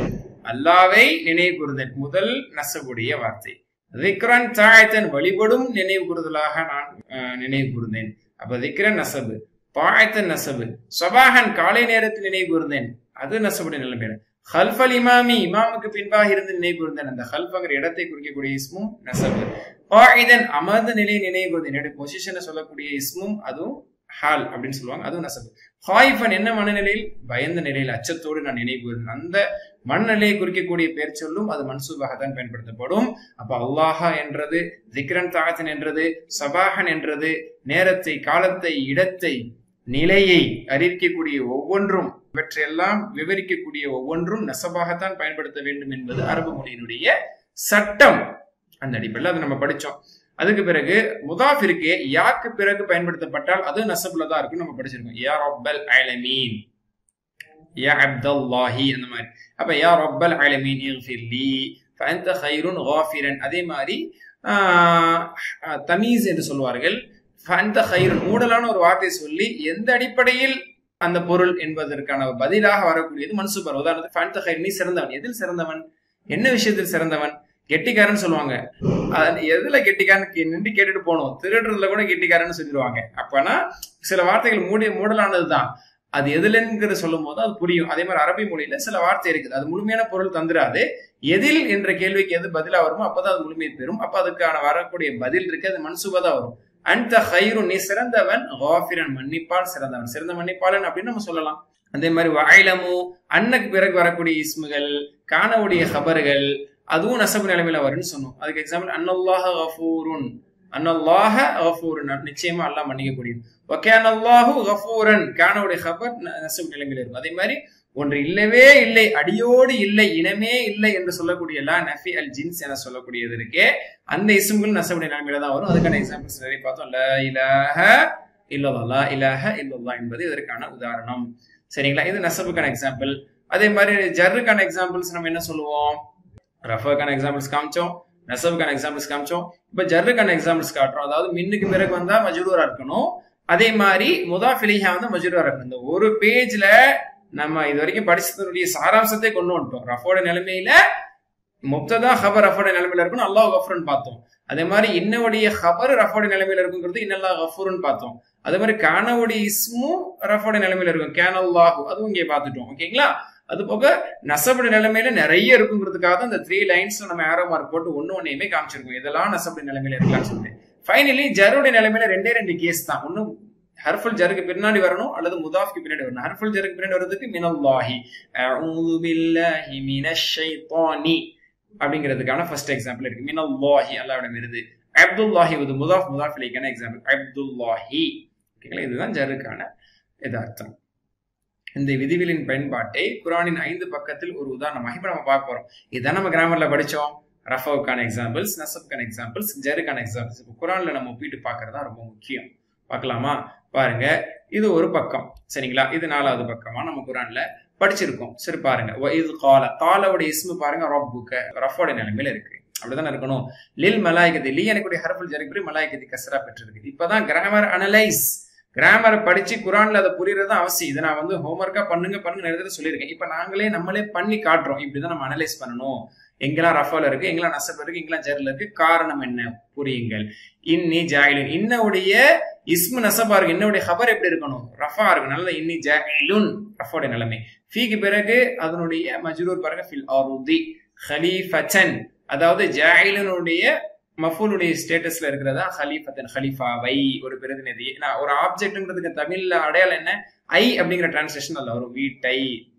[SPEAKER 1] அல்லாவை நினைவு கூர்ந்தேன் முதல் நசபுடைய வார்த்தை திக்ரன் தாயத்தன் வழிபடும் நினைவு கூறுதலாக நான் நினைவு கூர்ந்தேன் அப்ப திக்ரன் நசபு பாயத்தன் நசபு சபாகன் காலை நேரத்தில் நினைவு கூர்ந்தேன் அது நசபுடைய நிலைமை ஹல்ஃபல் இமாமி இமாமுக்கு பின்பாக இருந்து நினைவு கூர்ந்தேன் அந்த ஹல்ஃபங்கிற இடத்தை குறிக்கக்கூடிய இஸ்மும் நசபு பாயிதன் அமர்ந்த நிலை நினைவு கூர்ந்தேன் என்னுடைய பொசிஷனை சொல்லக்கூடிய இஸ்மும் அதுவும் ஹால் அப்படின்னு சொல்லுவாங்க அதுவும் நசபு ஹாயிஃபன் என்ன மனநிலையில் பயந்த நிலையில் அச்சத்தோடு நான் நினைவு கூர்ந்தேன் அந்த மனநிலையை குறிக்கக்கூடிய பேர் சொல்லும் அது மன்சூபாக தான் பயன்படுத்தப்படும் அப்ப அல்லாஹா என்றது திக்ரன் தாகத்தன் என்றது சபாகன் என்றது நேரத்தை காலத்தை இடத்தை நிலையை அறிவிக்கக்கூடிய ஒவ்வொன்றும் இவற்றையெல்லாம் விவரிக்கக்கூடிய ஒவ்வொன்றும் நெசபாகத்தான் பயன்படுத்த வேண்டும் என்பது அரபு மொழியினுடைய சட்டம் அந்த அடிப்படையில் அதை நம்ம படிச்சோம் அதுக்கு பிறகு முதாஃப் இருக்கு யாக்கு பிறகு பயன்படுத்தப்பட்டால் அது நசபுல தான் இருக்கும் நம்ம படிச்சிருக்கோம் யா ரப்பல் அலமீன் யா அப்தல்லாஹி அந்த மாதிரி அப்ப யா ரப்பல் அலமீன் இஃபிர்லி ஃபஅன்த கைருன் காஃபிரன் அதே மாதிரி தமீஸ் என்று சொல்வார்கள் ஃபஅன்த கைருன் மூடலான ஒரு வார்த்தை சொல்லி எந்த அடிப்படையில் அந்த பொருள் என்பதற்கான பதிலாக வரக்கூடியது மன்சூபர் உதாரணத்துக்கு ஃபஅன்த கைர் நீ சிறந்தவன் எதில் சிறந்தவன் என்ன விஷயத்தில் சிறந்தவன் கெட்டிக்காரன் சொல்லுவாங்க எதுல கெட்டிக்காரன் நின்று கேட்டுட்டு போனோம் திருடுறதுல கூட கெட்டிக்காரன்னு சொல்லிடுவாங்க அப்பனா சில வார்த்தைகள் மூடி மூடலானதுதான் அது எதுலங்கிற சொல்லும் போது அது புரியும் அதே மாதிரி அரபி மொழியில சில வார்த்தை இருக்குது அது முழுமையான பொருள் தந்துடாது எதில் என்ற கேள்விக்கு எது பதிலா வருமோ அப்பதான் அது முழுமையை பெறும் அப்ப அதுக்கான வரக்கூடிய பதில் இருக்கு அது மன்சூபா தான் வரும் அந்த ஹைரு நீ சிறந்தவன் ஹாஃபிரன் மன்னிப்பால் சிறந்தவன் சிறந்த மன்னிப்பாளன் அப்படின்னு நம்ம சொல்லலாம் அதே மாதிரி வாயிலமு அன்னக்கு பிறகு வரக்கூடிய இஸ்முகள் காணக்கூடிய ஹபர்கள் அதுவும் நசபு நிலைமையில வரும்னு சொன்னோம் அதுக்கு எக்ஸாம்பிள் அன்னல்லாஹ கஃபூருன் அன்னல்லாஹ கஃபூரன் நிச்சயமா அல்லாஹ் மன்னிக்கக்கூடியது ஒகேன் அல்லாஹு கஃபூரன் கானவுடைய ஹபர் நசபு நிலைமையில இருக்கும் அதே மாதிரி ஒன்று இல்லவே இல்லை அடியோடு இல்லை இனமே இல்லை என்று சொல்லக்கூடிய லா நஃபி அல் ஜின்ஸ் என சொல்லக்கூடியது இருக்கே அந்த இசும்கள் நசபுடைய நிலைமையில தான் வரும் அதுக்கான எக்ஸாம்பிள்ஸ் நிறைய பார்த்தோம் ல இலாஹ இல்லல்லா இலாஹ இல்லல்லா என்பது இதற்கான உதாரணம் சரிங்களா இது நசபுக்கான எக்ஸாம்பிள் அதே மாதிரி ஜர்ருக்கான எக்ஸாம்பிள்ஸ் நம்ம என்ன சொல்லுவோம் ரஃபுக்கான எக்ஸாம்பிள்ஸ் காமிச்சோம் நசபுக்கான எக்ஸாம்பிள்ஸ் காமிச்சோம் இப்ப ஜர்ருக்கான எக்ஸாம்பிள்ஸ் காட்டுறோம் அதாவது மின்னுக்கு பிறகு வந்தா மஜ்ரூரா இருக்கணும் அதே மாதிரி முதாஃபிலிஹா வந்து மஜ்ரூரா இருக்கணும் இந்த ஒரு பேஜ்ல நம்ம இது வரைக்கும் படிச்சதனுடைய சாராம்சத்தை கொண்டு வந்துட்டோம் ரஃபோட நிலைமையில முப்ததா ஹபர் ரஃபோட நிலைமையில இருக்கணும் அல்லாஹ் கஃபர்னு பார்த்தோம் அதே மாதிரி இன்னவுடைய ஹபர் ரஃபோட நிலைமையில இருக்குங்கிறது இன்னல்லா கஃபூர்னு பார்த்தோம் அதே மாதிரி கானவுடைய இஸ்மும் ரஃபோட நிலைமையில இருக்கும் கேன் அல்லாஹு அதுவும் இங்கே பார்த்துட்டோம் ஓகேங்களா அது போக நசபுடைய நிலைமையில நிறைய இருக்குங்கிறதுக்காக தான் இந்த த்ரீ லைன்ஸ் நம்ம ஏரோ மார்க் போட்டு ஒன்னு ஒன்னையுமே காமிச்சிருக்கோம் இதெல்லாம் நசபுடைய நிலைமையில இருக்கலாம்னு சொல்லிட்டு ஃபைனலி ஜருடைய நிலைமையில ரெண்டே ரெண்டு கேஸ் தான் ஒன்னும் ஹர்ஃபுல் ஜருக்கு பின்னாடி வரணும் அல்லது முதாஃப்க்கு பின்னாடி வரணும் ஹர்ஃபுல் ஜருக்கு பின்னாடி வர்றதுக்கு மினல்லாஹி அஊது பில்லாஹி மினஷ் ஷைத்தானி அப்படிங்கிறதுக்கான ஃபர்ஸ்ட் எக்ஸாம்பிள் இருக்கு மினல்லாஹி அல்லாஹ்விடம் இருந்து அப்துல்லாஹி இது முதாஃப் முதாஃப் இலைக்கான எக்ஸாம்பிள் அப்துல்லாஹி ஓகேங்களா இதுதான் ஜருக்கான எதார்த்தம் இந்த விதிகளின் பயன்பாட்டை குரானின் ஐந்து பக்கத்தில் ஒரு உதாரணமாக இப்ப நம்ம பார்க்க போறோம் இதான் நம்ம கிராமர்ல படிச்சோம் ரஃபாவுக்கான எக்ஸாம்பிள்ஸ் நசப்கான எக்ஸாம்பிள்ஸ் ஜருக்கான எக்ஸாம்பிள்ஸ் இப்போ குரான்ல நம்ம ஒப்பிட்டு பார்க்கறது தான் ரொம்ப முக்கியம் பார்க்கலாமா பாருங்க இது ஒரு பக்கம் சரிங்களா இது நாலாவது பக்கமா நம்ம குரான்ல படிச்சிருக்கோம் சரி பாருங்க இது கால காலவுடைய இஸ்மு பாருங்க ரப்புக்க ரஃபோட நிலைமையில இருக்கு அப்படிதானே இருக்கணும் லில் மலாய்கதி லீ எனக்கு ஹர்ஃபுல் ஜரிபுரி மலாய்கதி கசரா பெற்றிருக்கு இப்பதான் கிராமர் அனலைஸ் கிராமரை படிச்சு குரான்ல அதை புரியறது அவசியம் இதை நான் வந்து ஹோம்ஒர்க்கா பண்ணுங்க பண்ணுங்க நிறைய சொல்லியிருக்கேன் இப்ப நாங்களே நம்மளே பண்ணி காட்டுறோம் இப்படிதான் நம்ம அனலைஸ் பண்ணணும் எங்கெல்லாம் ரஃபால இருக்கு எங்கெல்லாம் நசப் இருக்கு எங்கெல்லாம் ஜர்ல இருக்கு காரணம் என்ன புரியுங்கள் இன்னி ஜாயிலுன் இன்னவுடைய இஸ்மு நசபா இருக்கு இன்னுடைய ஹபர் எப்படி இருக்கணும் ரஃபா இருக்கு நல்ல இன்னி ஜாயிலுன் ரஃபோட நிலைமை ஃபீக்கு பிறகு அதனுடைய மஜ்ரூர் பாருங்க ஃபில் ஆருதி ஹலீஃபச்சன் அதாவது ஜாயிலுனுடைய மஃபூலுடைய ஸ்டேட்டஸ்ல இருக்கிறதா ஹலீஃபத்தன் ஹலீஃபாவை ஒரு பிரதிநிதி நான் ஒரு ஆப்ஜெக்ட்ன்றதுக்கு தமிழ்ல அடையாளம் என்ன ஐ அப்படிங்கிற டிரான்ஸ்லேஷன் அதுல வரும் வீட்டை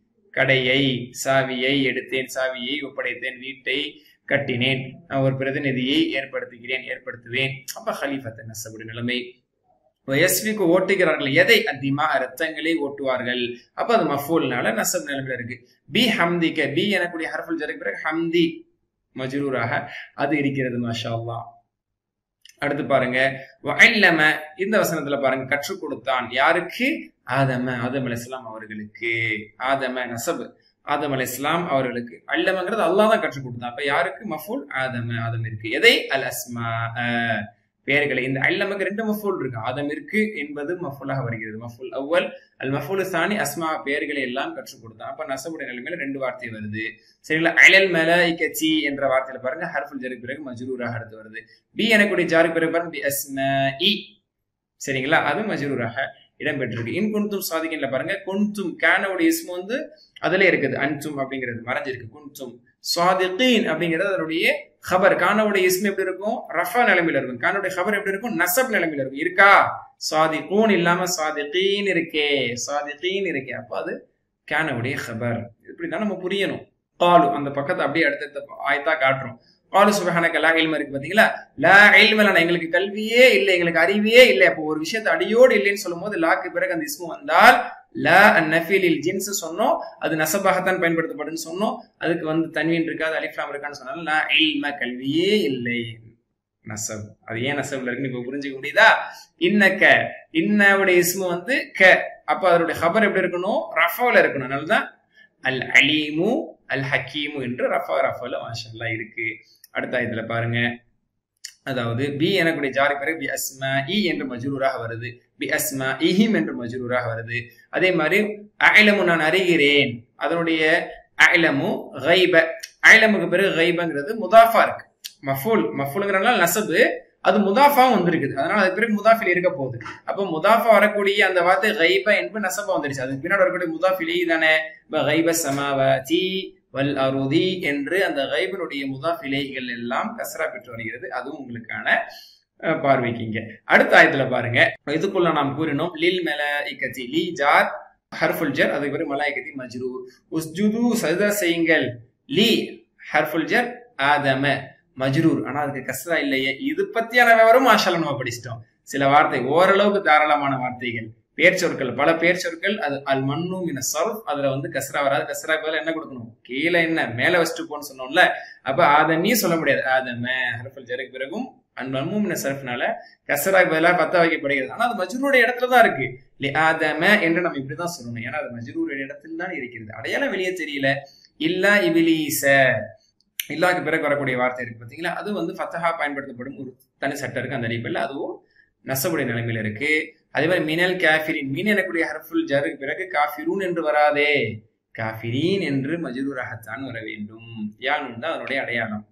[SPEAKER 1] கடையை சாவியை எடுத்தேன் சாவியை ஒப்படைத்தேன் வீட்டை கட்டினேன் நான் ஒரு பிரதிநிதியை ஏற்படுத்துகிறேன் ஏற்படுத்துவேன் அப்ப ஹலீஃபத்தன் நசபுடைய நிலைமை எஸ்விக்கு ஓட்டுகிறார்கள் எதை அதிகமா ரத்தங்களை ஓட்டுவார்கள் அப்ப அது மஃபூல்னால நசப் நிலைமையில இருக்கு பி ஹம்திக்க பி எனக்கூடிய ஹர்ஃபுல் ஜருக்கு பிறகு ஹம்தி மஜ்ரூராக அது இருக்கிறது மாஷா அல்லா அடுத்து பாருங்க வல்லம இந்த வசனத்துல பாருங்க கற்றுக் கொடுத்தான் யாருக்கு ஆதம ஆதம் அலி இஸ்லாம் அவர்களுக்கு ஆதம நசபு ஆதம் அலி இஸ்லாம் அவர்களுக்கு அல்லமங்கிறது அல்லாஹ் தான் கற்றுக் கொடுத்தான் அப்ப யாருக்கு மஃபூல் ஆதம ஆதம் இருக்கு எதை அல் அஸ்மா பெயர்களை இந்த அல்லமக்கு ரெண்டு மஃபூல் இருக்கு ஆதம் இருக்கு என்பது மஃபூலாக வருகிறது மஃபூல் அவ்வல் அல் மஃபூல் சாணி அஸ்மா பெயர்களை எல்லாம் கற்றுக் கொடுத்தான் அப்ப நசபுடைய நிலைமையில ரெண்டு வார்த்தை வருது சரிங்களா அயல் மேல இக்கச்சி என்ற வார்த்தையில பாருங்க ஹர்ஃபுல் ஜருக்கு பிறகு மஜ்ரூராக அடுத்து வருது பி எனக்குடைய ஜாருக்கு பிறகு பாருங்க பி அஸ்ம இ சரிங்களா அது மஜ்ரூராக இடம்பெற்றிருக்கு இன் குன்தும் சாதிக்கல பாருங்க குன்தும் கேனவுடைய இஸ்மு வந்து அதுல இருக்குது அன்தும் அப்படிங்கிறது மறைஞ்சிருக்கு குன்தும் சுவாதிகீன் அப்படிங்கிறது அதனுடைய ஹபர் கானவுடைய இஸ்மு எப்படி இருக்கும் ரஃபா நிலைமையில இருக்கும் கானுடைய ஹபர் எப்படி இருக்கும் நசப் நிலைமையில இருக்கும் இருக்கா சாதிகூன் இல்லாம சாதிகீன் இருக்கே சாதிகீன் இருக்கே அப்போ அது கேனவுடைய ஹபர் இப்படிதான் நம்ம புரியணும் காலு அந்த பக்கத்தை அப்படியே அடுத்த ஆயத்தா காட்டுறோம் காலு சுபஹானக்க லா இல்ம இருக்கு பாத்தீங்களா லா இல்மலனா எங்களுக்கு கல்வியே இல்லை எங்களுக்கு அறிவே இல்லை அப்போ ஒரு விஷயத்தை அடியோடு இல்லைன்னு சொல்லும் போது லாக்கு பிறகு அந்த இஸ்மு வந்தால் லா நஃபீலில் ஜின்ஸ் சொன்னோம் அது நசபாகத்தான் பயன்படுத்தப்படுன்னு சொன்னோம் அதுக்கு வந்து தன்வீன் இருக்காது அலிஃப்லாம் இருக்கான்னு சொன்னாலும் லா இல்ம கல்வியே இல்லை நசப் அது ஏன் நசப்ல இருக்குன்னு இப்ப புரிஞ்சுக்க முடியுதா இன்னக்க இன்னவுடைய இஸ்மு வந்து க அப்ப அதனுடைய ஹபர் எப்படி இருக்கணும் ரஃபாவில் இருக்கணும் அதனாலதான் அல் அலீமு அல் ஹக்கீமு என்று ரஃபா ரஃபால மாஷல்லா இருக்கு அடுத்த இதுல பாருங்க அதாவது பி எனக்குடைய ஜாரி பிறகு பி அஸ்மா இ என்று மஜ்ரூராக வருது பி அஸ்மா இஹிம் என்று மஜ்ரூராக வருது அதே மாதிரி அயலமு நான் அறிகிறேன் அதனுடைய அயலமு கைப அயலமுக்கு பிறகு கைபங்கிறது முதாஃபா இருக்கு மஃபூல் மஃபூலுங்கிறனால நசபு அது முதாஃபாவும் வந்திருக்குது அதனால அதுக்கு பிறகு முதாஃபில் இருக்க போகுது அப்போ முதாஃபா வரக்கூடிய அந்த வார்த்தை கைப என்பது நசபா வந்துருச்சு அதுக்கு பின்னாடி வரக்கூடிய முதாஃபிலி தானே கைப சமாவதி வல் அருதி என்று அந்த கைபனுடைய முதாஃபிலைகள் எல்லாம் கசரா பெற்று வருகிறது அதுவும் உங்களுக்கான பார்வைக்குங்க அடுத்த ஆயத்துல பாருங்க இதுக்குள்ள நாம் கூறினோம் லில் மேல இக்கத்தி லி ஜார் ஹர்ஃபுல் ஜர் அதுக்கு பிறகு மலாய்கதி மஜ்ரூர் உஸ்ஜுது சஜதா செய்யுங்கள் லி ஹர்ஃபுல் ஜர் ஆதம மஜ்ரூர் ஆனா அதுக்கு கசரா இல்லையே இது பத்தியான விவரம் மாஷால நம்ம படிச்சிட்டோம் சில வார்த்தை ஓரளவுக்கு தாராளமான வார்த்தைகள் பேர் சொற்கள் பல பேர் சொற்கள் அது அல் மண்ணு மின சர்ஃப் அதுல வந்து கசரா வராது கசரா பதில் என்ன கொடுக்கணும் கீழே என்ன மேல வச்சுட்டு போன்னு சொன்னோம்ல அப்ப ஆதமி சொல்ல முடியாது ஆதம ஹர்ஃபுல் ஜருக்கு பிறகும் அன் மம்மு மின சர்ஃப்னால கசராக்கு பதிலாக பத்த வைக்கப்படுகிறது ஆனா அது மஜ்ரூருடைய இடத்துல தான் இருக்கு லி ஆதம என்று நம்ம இப்படிதான் சொல்லணும் ஏன்னா அது மஜ்ரூருடைய இடத்துல தான் இருக்கிறது அடையாளம் வெளியே தெரியல இல்லா இபிலீச இல்லாக்கு பிறகு வரக்கூடிய வார்த்தை இருக்கு பாத்தீங்களா அது வந்து ஃபத்தஹா பயன்படுத்தப்படும் ஒரு தனி சட்டம் இருக்கு அந்த அடிப்படையில் அதுவும் நசவுடைய நிலைமையில இருக்கு அதே மாதிரி மினல் காஃபிரின் மீன் எனக்குடைய ஹர்ஃபுல் ஜருக்கு பிறகு காஃபிரூன் என்று வராதே காஃபிரீன் என்று மஜரூராகத்தான் வர வேண்டும் யான் தான் அதனுடைய அடையாளம்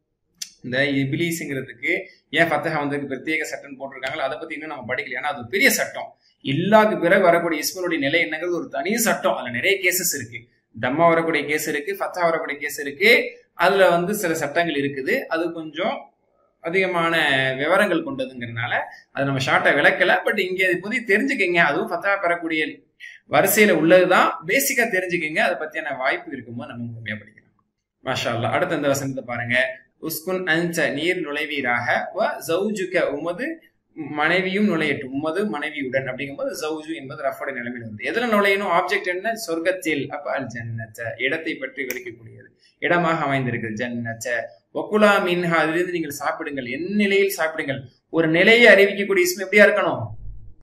[SPEAKER 1] இந்த இபிலிஸுங்கிறதுக்கு ஏன் ஃபத்தஹா வந்ததுக்கு பிரத்யேக சட்டம் போட்டிருக்காங்களோ அதை பத்தி இன்னும் நம்ம படிக்கல ஏன்னா அது பெரிய சட்டம் இல்லாக்கு பிறகு வரக்கூடிய இஸ்மனுடைய நிலை என்னங்கிறது ஒரு தனி சட்டம் அதுல நிறைய கேசஸ் இருக்கு தம்மா வரக்கூடிய கேஸ் இருக்கு ஃபத்தா வரக்கூடிய கேஸ் இருக்கு அதுல வந்து சில சட்டங்கள் இருக்குது அது கொஞ்சம் அதிகமான விவரங்கள் கொண்டதுங்கிறதுனால அதை நம்ம ஷார்ட்டா விளக்கல பட் இங்க இப்போதைக்கு தெரிஞ்சுக்கங்க அதுவும் ஃபத்தா பெறக்கூடிய வரிசையில உள்ளதுதான் பேசிக்கா தெரிஞ்சுக்கங்க அதை பத்தியான வாய்ப்பு இருக்கும்போது நம்ம முழுமையா படிக்கலாம் மாஷா அல்லா அடுத்த இந்த வசனத்தை பாருங்க உஸ்குன் அஞ்ச நீர் நுழைவீராக வ ஜவுஜுக்க உமது மனைவியும் நுழையட்டும் உமது மனைவியுடன் அப்படிங்கும்போது ஜவுஜு என்பது ரஃபோட நிலைமையில் வந்து எதுல நுழையணும் ஆப்ஜெக்ட் என்ன சொர்க்கத்தில் அப்ப அல் ஜன்னச்ச இடத்தை பற்றி விவரிக்கக்கூடியது இடமாக அமைந்திருக்கு ஜன்னச்ச ஒக்குலா மின்ஹா அதிலிருந்து நீங்கள் சாப்பிடுங்கள் என் நிலையில் சாப்பிடுங்கள் ஒரு நிலையை அறிவிக்கக்கூடிய இஸ்மம் எப்படியா இருக்கணும்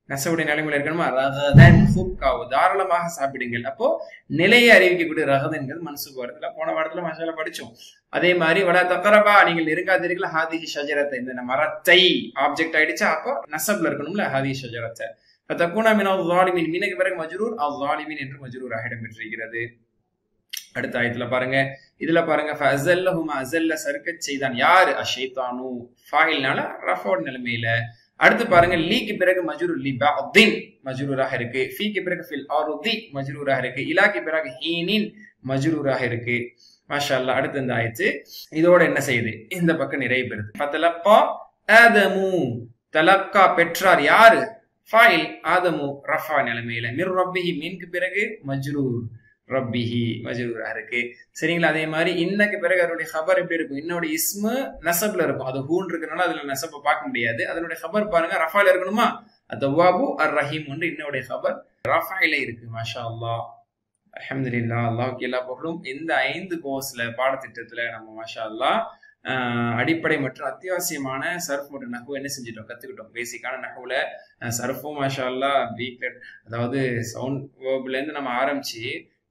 [SPEAKER 1] நசவுடைய நிலைமையில இருக்கணுமா ரகதன் ஹுக்காவு தாராளமாக சாப்பிடுங்கள் அப்போ நிலையை அறிவிக்கக்கூடிய ரகதன்கள் மனசு வருதுல போன வாரத்துல மசாலா படிச்சோம் அதே மாதிரி வட தக்கரபா நீங்கள் நெருங்காதீர்கள் ஹாதி ஷஜரத்தை இந்த மரத்தை ஆப்ஜெக்ட் ஆயிடுச்சா அப்போ நசப்ல இருக்கணும்ல ஹாதி ஷஜரத்தை தக்குனா மின் அவ்வாலிமின் மீனுக்கு பிறகு மஜ்ரூர் அவ்வாலிமின் என்று மஜ்ரூராக இடம்பெற்றிருக்கிறது அடுத்த ஆயத்துல பாருங்க இதுல பாருங்க ஃபஅஸல்லஹுமா அஸல்ல சர்க்க செய்தான் யாரு அஷைத்தானு ஃபாயில்னால ரஃபோட் நிலைமையில அடுத்து பாருங்க லீக்கு பிறகு மஜ்ரூர் லி பஅதின் மஜ்ரூராக இருக்கு ஃபீக்கு பிறகு ஃபில் அர்தி மஜ்ரூராக இருக்கு இலாக்கு பிறகு ஹீனின் மஜ்ரூராக இருக்கு மாஷா அல்லாஹ் அடுத்து இந்த ஆயத்து இதோட என்ன செய்யுது இந்த பக்கம் நிறைய பெறுது ஃபதலப்பா ஆதமு தலக்கா பெற்றார் யாரு ஃபாயில் ஆதமு ரஃபா நிலைமையில மிர் ரப்பிஹி மீனுக்கு பிறகு மஜ்ரூர் ரப்பிஹி மஜ்ரூரா இருக்கு சரிங்களா அதே மாதிரி இன்னக்கு பிறகு அதனுடைய ஹபர் எப்படி இருக்கும் இன்னோட இஸ்மு நசப்ல இருக்கும் அது ஹூன் இருக்கிறனால அதுல நசப்பை பார்க்க முடியாது அதனுடைய ஹபர் பாருங்க ரஃபால இருக்கணுமா அதவாபு அர் ரஹீம் ஒன்று இன்னோடைய ஹபர் ரஃபாயில இருக்கு மாஷா அல்லாஹ் அஹமதுல்லா அல்லாஹுக்கு எல்லா புகழும் இந்த ஐந்து கோர்ஸ்ல பாடத்திட்டத்துல நம்ம மாஷா அல்லாஹ் அடிப்படை மற்றும் அத்தியாவசியமான சர்ஃப் மற்றும் நகு என்ன செஞ்சிட்டோம் கத்துக்கிட்டோம் பேசிக்கான நகுல சர்ஃபும் மாஷா அல்லா வீக்லெட் அதாவது சவுண்ட் வேர்ப்ல இருந்து நம்ம ஆரம்பிச்சு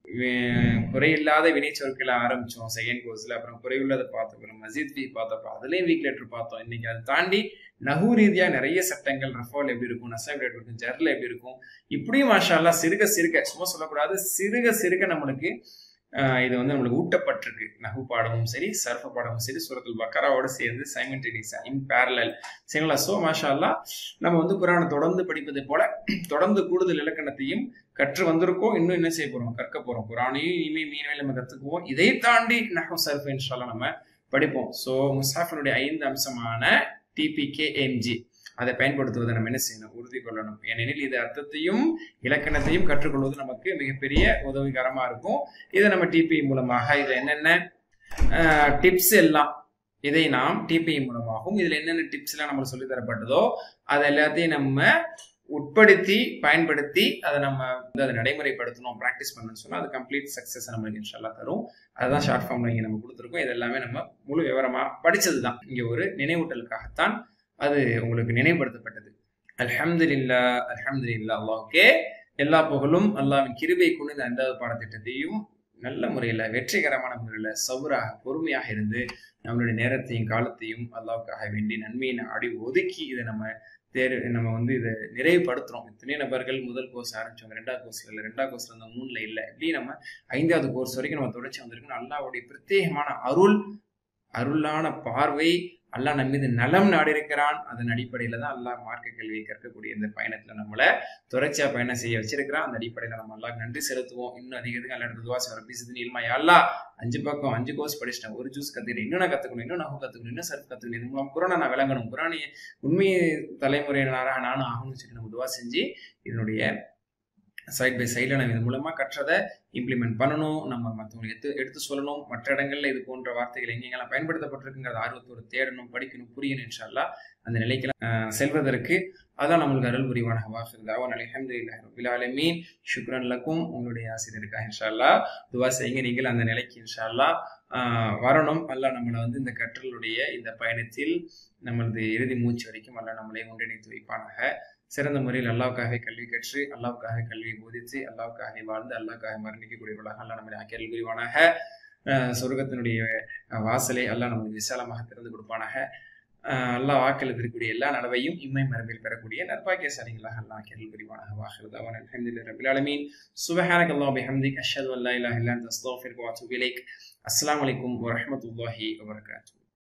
[SPEAKER 1] குறையில்லாத வினை சொற்களை ஆரம்பிச்சோம் செகண்ட் கோர்ஸ்ல அப்புறம் குறையுள்ளதை பார்த்தோம் அப்புறம் மசீத் ஃபி பார்த்தப்போ அதுலயும் வீக் லெட்டர் பார்த்தோம் இன்னைக்கு அதை தாண்டி நகு ரீதியா நிறைய சட்டங்கள் ரஃபால் எப்படி இருக்கும் நசாப் எப்படி இருக்கும் ஜெர்ல எப்படி இருக்கும் இப்படியும் மாஷா அல்லா சிறுக சிறுக சும்மா சொல்லக்கூடாது சிறுக சிறுக நம்மளுக்கு இது வந்து நம்மளுக்கு ஊட்டப்பட்டிருக்கு நகு பாடமும் சரி சர்ஃப பாடமும் சரி சூரத்துல் பக்கராவோட சேர்ந்து சைமன்டேனியஸா இன் பேரலல் சரிங்களா சோ மாஷா அல்லா நம்ம வந்து குரானை தொடர்ந்து படிப்பது போல தொடர்ந்து கூடுதல் இலக்கணத்தையும் கற்று வந்திருக்கோம் இன்னும் என்ன செய்ய போறோம் கற்க போறோம் குரானையும் இனிமே மீனவையில் நம்ம கத்துக்குவோம் இதை தாண்டி நஹு சர்ஃப் இன்ஷால்லா நம்ம படிப்போம் ஸோ முசாஃபினுடைய ஐந்து அம்சமான டிபிகேஎம்ஜி அதை பயன்படுத்துவதை நம்ம என்ன செய்யணும் உறுதி கொள்ளணும் ஏனெனில் இது அர்த்தத்தையும் இலக்கணத்தையும் கற்றுக்கொள்வது நமக்கு மிகப்பெரிய உதவிகரமா இருக்கும் இதை நம்ம டிபி மூலமாக இதுல என்னென்ன டிப்ஸ் எல்லாம் இதை நாம் டிபி மூலமாகவும் இதுல என்னென்ன டிப்ஸ் எல்லாம் நம்மளுக்கு சொல்லி தரப்பட்டதோ அது எல்லாத்தையும் நம்ம உட்படுத்தி பயன்படுத்தி அதை நம்ம வந்து அதை நடைமுறைப்படுத்தணும் ப்ராக்டிஸ் பண்ணணும்னு சொன்னால் அது கம்ப்ளீட் சக்ஸஸ் நம்மளுக்கு இன்ஷால்லா தரும் அதுதான் ஷார்ட் ஃபார்ம்ல இங்கே நம்ம கொடுத்துருக்கோம் இது எல்லாமே நம்ம முழு விவரமா படிச்சது தான் இங்கே ஒரு நினைவூட்டலுக்காகத்தான் அது உங்களுக்கு நினைவுபடுத்தப்பட்டது அல்ஹம்துலில்லா அல்ஹம்துலில்லா அல்லாஹ்க்கே எல்லா புகழும் அல்லாவின் கிருபை கொண்டு இந்த ஐந்தாவது பாடத்திட்டத்தையும் நல்ல முறையில் வெற்றிகரமான முறையில் சவுராக பொறுமையாக இருந்து நம்மளுடைய நேரத்தையும் காலத்தையும் அல்லாவுக்காக வேண்டி நன்மையை நாடி ஒதுக்கி இதை நம்ம தேர்வு நம்ம வந்து இதை நிறைவுபடுத்துறோம் எத்தனையோ நபர்கள் முதல் கோர்ஸ் ஆரம்பிச்சவங்க ரெண்டாவது கோர்ஸ்ல இல்லை ரெண்டாவது கோர்ஸ்ல இருந்த மூணுல இல்லை இப்படி நம்ம ஐந்தாவது கோர்ஸ் வரைக்கும் நம்ம தொடர்ச்சி வந்திருக்கணும் அல்லாவுடைய பிரத்யேகமான அருள் அருளான பார்வை அல்லாஹ் நம்ம மீது நலம் நாடி இருக்கிறான் அதன் அடிப்படையில தான் அல்லாஹ் மார்க்க கல்வியை கற்கக்கூடிய இந்த பயணத்துல நம்மள தொடர்ச்சியா பயணம் செய்ய வச்சிருக்கிறான் அந்த அடிப்படையில நம்ம எல்லாம் நன்றி செலுத்துவோம் இன்னும் அதிகத்துக்கு அல்ல துவா செய்வோம் பேசுது இல்லமா அல்லா அஞ்சு பக்கம் அஞ்சு கோர்ஸ் படிச்சிட்டேன் ஒரு ஜூஸ் கத்துக்கிட்டேன் இன்னும் நான் கத்துக்கணும் இன்னும் நான் கத்துக்கணும் இன்னும் சர்ஃப் கத்துக்கணும் இது மூலம் குரானை நான் விளங்கணும் குரானிய உண்மை தலைமுறையினராக நானும் ஆகணும்னு சொல்லி நம்ம துவா செஞ்சு இதனுடைய சைட் பை சைடில் நம்ம இது மூலமாக கற்றதை இம்ப்ளிமெண்ட் பண்ணணும் நம்ம மற்றவங்களுக்கு எடுத்து எடுத்து சொல்லணும் மற்ற இடங்கள்ல இது போன்ற வார்த்தைகள் எங்கெங்கெல்லாம் பயன்படுத்தப்பட்டிருக்குங்கிறத ஆர்வத்தோடு தேடணும் படிக்கணும் புரியணும் இன்ஷால்லா அந்த நிலைக்கு செல்வதற்கு அதான் நம்மளுக்கு அருள் புரிவான வாசுதாவன் அலமதுல்லாஹ் ரபில் ஆலமீன் சுக்ரன் லக்கும் உங்களுடைய ஆசிரியருக்காக இன்ஷால்லா துவா செய்யுங்க நீங்கள் அந்த நிலைக்கு இன்ஷால்லா வரணும் அல்ல நம்மளை வந்து இந்த கற்றலுடைய இந்த பயணத்தில் நம்மளது இறுதி மூச்சு வரைக்கும் அல்ல நம்மளை ஒன்றிணைத்து வைப்பானாக சிறந்த முறையில் அல்லாவுக்காக கல்வி கற்று அல்லாவுக்காக கல்வியை போதித்து அல்லாவுக்காக வாழ்ந்து அல்லாவுக்காக மரணிக்கக்கூடியவர்களாக அல்லா நம்மளை ஆக்கியல் புரிவானாக சொர்க்கத்தினுடைய வாசலை அல்லாஹ் நம்மளுக்கு விசாலமாக திறந்து கொடுப்பானாக அல்லாஹ் வாக்கில் இருக்கக்கூடிய எல்லா நடவையும் இம்மை மரபில் பெறக்கூடிய நற்பாக்கியசாலிகளாக அல்லாஹ் கேள்வி புரிவானாக வாஹிருதாவான் அல்ஹம்துலில்லாஹி ரபில் ஆலமீன் சுபஹானக அல்லாஹ் பிஹம்திக் அஷ்ஹது அன் லா இலாஹா இல்லா அன்த அஸ்தக்ஃபிருக வ அத்தூபு இலைக் அஸ்ஸலாமு அலைக்கும் வ ரஹ்மத்துல்லாஹி வ பரகாத்துஹு